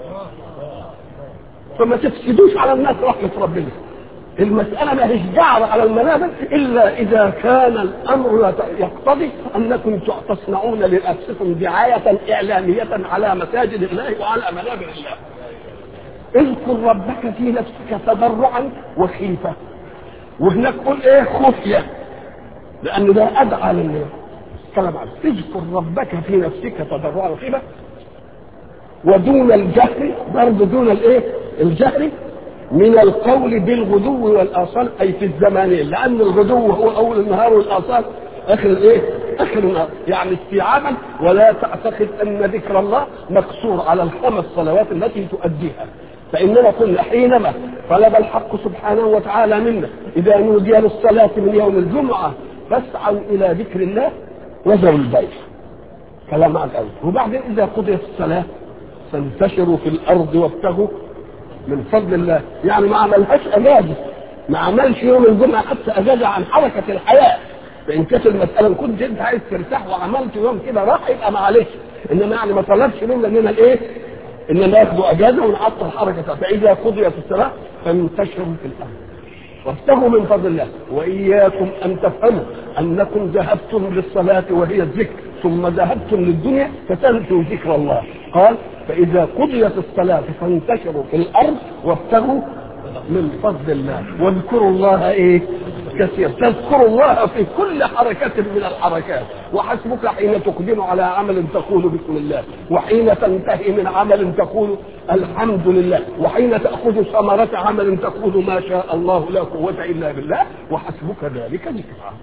فما تفسدوش على الناس رحمة ربنا المسألة ما هيش دعوة على المنابر إلا إذا كان الأمر يقتضي أنكم تصنعون لنفسكم دعاية إعلامية على مساجد الله وعلى منابر الله اذكر ربك في نفسك تضرعا وخيفة وهناك قل ايه خفية لأن ده أدعى للكلام عنه اذكر ربك في نفسك تضرعا وخيفة ودون الجهر برضه دون الايه الجهر من القول بالغدو والاصال اي في الزمانين لان الغدو هو اول النهار والاصال اخر الايه؟ اخر النهار يعني استيعابا ولا تعتقد ان ذكر الله مقصور على الخمس صلوات التي تؤديها فاننا قلنا حينما طلب الحق سبحانه وتعالى منا اذا نودي للصلاه من يوم الجمعه فاسعوا الى ذكر الله وذروا البيع كلام عن الأول وبعدين اذا قضيت الصلاه فانتشروا في الارض وابتغوا من فضل الله يعني ما عملهاش اجازه ما عملش يوم الجمعه حتى اجازه عن حركه الحياه فان كانت المساله إن كنت انت عايز ترتاح وعملت يوم كده راح يبقى معلش انما يعني ما طلبش منا اننا الايه؟ اننا ناخدوا اجازه ونعطل حركه فاذا قضيت الصلاه فانتشروا في الارض وابتغوا من فضل الله واياكم ان تفهموا انكم ذهبتم للصلاه وهي الذكر ثم ذهبتم للدنيا فتنسوا ذكر الله قال فاذا قضيت الصلاه فانتشروا في الارض وابتغوا من فضل الله واذكروا الله ايه كثير تذكروا الله في كل حركة من الحركات وحسبك حين تقدم على عمل تقول بسم الله وحين تنتهي من عمل تقول الحمد لله وحين تأخذ ثمرة عمل تقول ما شاء الله لا قوة إلا بالله وحسبك ذلك ذكرى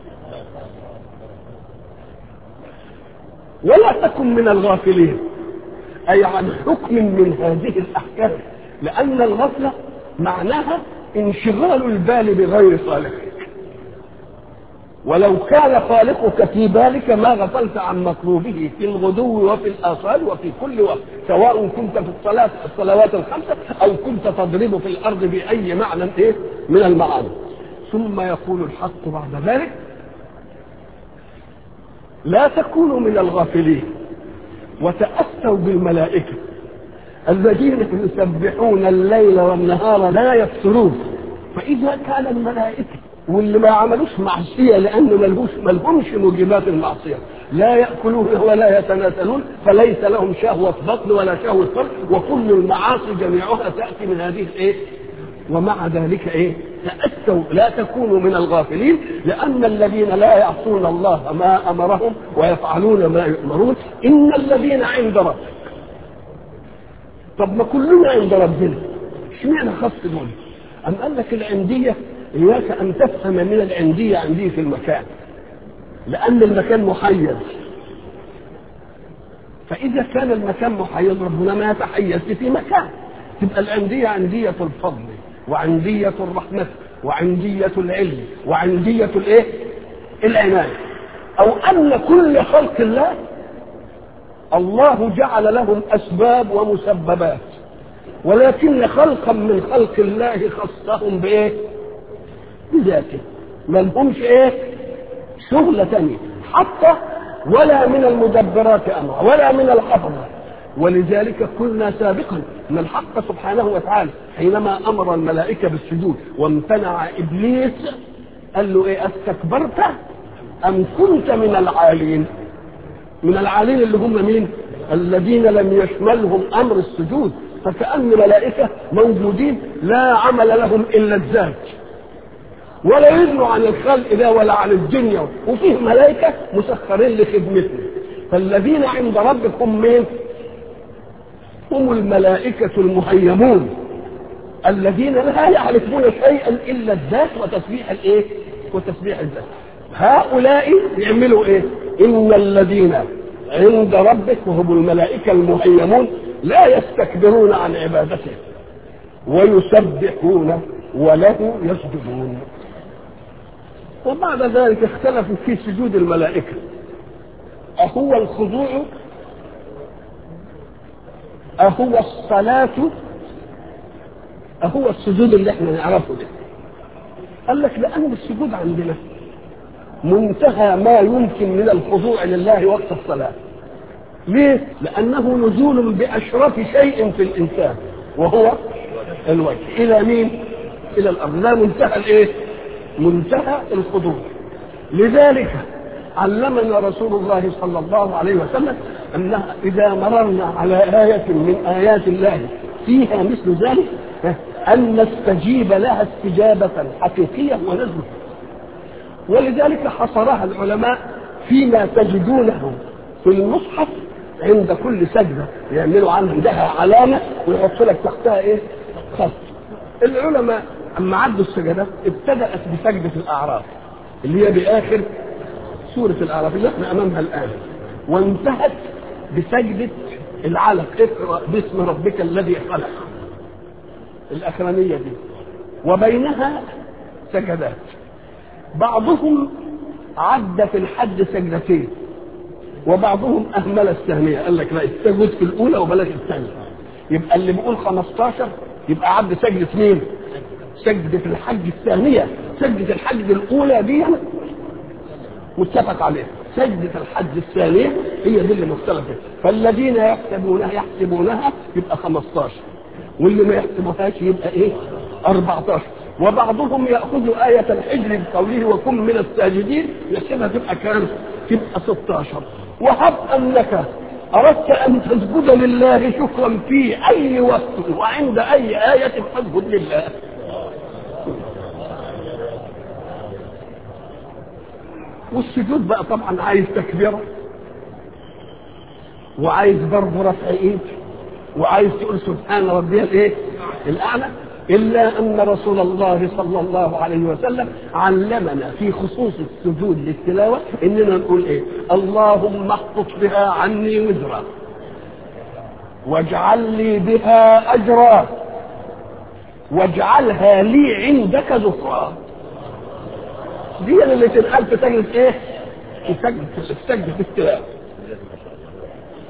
ولا تكن من الغافلين أي عن حكم من هذه الأحكام لأن الغفلة معناها انشغال البال بغير صالحك ولو كان خالقك في بالك ما غفلت عن مطلوبه في الغدو وفي الآصال وفي كل وقت سواء كنت في الصلاة الصلوات الخمسة أو كنت تضرب في الأرض بأي معنى إيه من المعاني ثم يقول الحق بعد ذلك لا تكونوا من الغافلين وتأسوا بالملائكة الذين يسبحون الليل والنهار لا يفترون فإذا كان الملائكة واللي ما عملوش معصية لأنه ملهوش ملهمش موجبات المعصية لا يأكلون ولا يتناسلون فليس لهم شهوة بطن ولا شهوة فرج وكل المعاصي جميعها تأتي من هذه الإيه؟ ومع ذلك إيه؟ تأتوا لا تكونوا من الغافلين لأن الذين لا يعصون الله ما أمرهم ويفعلون ما يؤمرون إن الذين عند ربك طب ما كلنا عند ربنا اشمعنى خاص دول؟ أم قال لك العندية إياك أن تفهم من العندية عندية المكان لأن المكان محيز فإذا كان المكان محيز ربنا ما يتحيز في مكان تبقى العندية عندية الفضل وعندية الرحمة وعندية العلم وعندية الايه؟ العناية أو أن كل خلق الله الله جعل لهم أسباب ومسببات ولكن خلقا من خلق الله خصهم بإيه؟ بذاته ما لهمش إيه؟ شغلة تانية حتى ولا من المدبرات أمر ولا من الحفظة ولذلك قلنا سابقا ان الحق سبحانه وتعالى حينما امر الملائكه بالسجود وامتنع ابليس قال له ايه استكبرت ام كنت من العالين من العالين اللي هم مين الذين لم يشملهم امر السجود فكأن ملائكة موجودين لا عمل لهم إلا الذات ولا يدنوا عن الخلق ده ولا عن الدنيا وفيه ملائكة مسخرين لخدمتنا فالذين عند ربك هم مين؟ هم الملائكة المهيمون الذين لا يعرفون شيئا إلا الذات وتسبيح الإيه؟ وتسبيح الذات هؤلاء يعملوا إيه؟ إن الذين عند ربك وهم الملائكة المهيمون لا يستكبرون عن عبادته ويسبحون وله يسجدون وبعد ذلك اختلفوا في سجود الملائكة أهو الخضوع أهو الصلاة أهو السجود اللي احنا نعرفه ده قال لك لأن السجود عندنا منتهى ما يمكن من الخضوع لله وقت الصلاة ليه؟ لأنه نزول بأشرف شيء في الإنسان وهو الوجه إلى مين؟ إلى الأرض ده منتهى الإيه؟ منتهى الخضوع لذلك علمنا رسول الله صلى الله عليه وسلم أن إذا مررنا على آية من آيات الله فيها مثل ذلك أن نستجيب لها استجابة حقيقية ونزل ولذلك حصرها العلماء فيما تجدونه في المصحف عند كل سجدة يعملوا عنها عندها علامة ويحط لك تحتها إيه؟ خط العلماء أما عدوا السجدات ابتدأت بسجدة الأعراف اللي هي بآخر سورة الأعراف اللي احنا أمامها الآن وانتهت بسجدة العلق اقرأ باسم ربك الذي خلق الأخرانية دي وبينها سجدات بعضهم عد في الحد سجدتين وبعضهم أهمل الثانية قال لك لا السجود في الأولى وبلاش الثانية يبقى اللي بيقول 15 يبقى عد سجدة مين؟ سجدة الحج الثانية سجدة الحج الأولى دي متفق عليها سجدة الحج الثانية هي دي اللي مختلفة فالذين يحسبونها يحسبونها يبقى 15 واللي ما يحسبوهاش يبقى ايه 14 وبعضهم يأخذ آية الحجر بقوله وكن من الساجدين يحسبها تبقى كام؟ تبقى 16 وهب أنك أردت أن تسجد لله شكرا في أي وقت وعند أي آية فاسجد لله والسجود بقى طبعا عايز تكبيرة وعايز برضه رفع ايد وعايز تقول سبحان ربي الايه الاعلى الا ان رسول الله صلى الله عليه وسلم علمنا في خصوص السجود للتلاوه اننا نقول ايه اللهم احفظ بها عني وزرا واجعل لي بها اجرا واجعلها لي عندك ذكرا دي اللي تنقل في سجدة ايه؟ في سجدة في سجدة التلاوة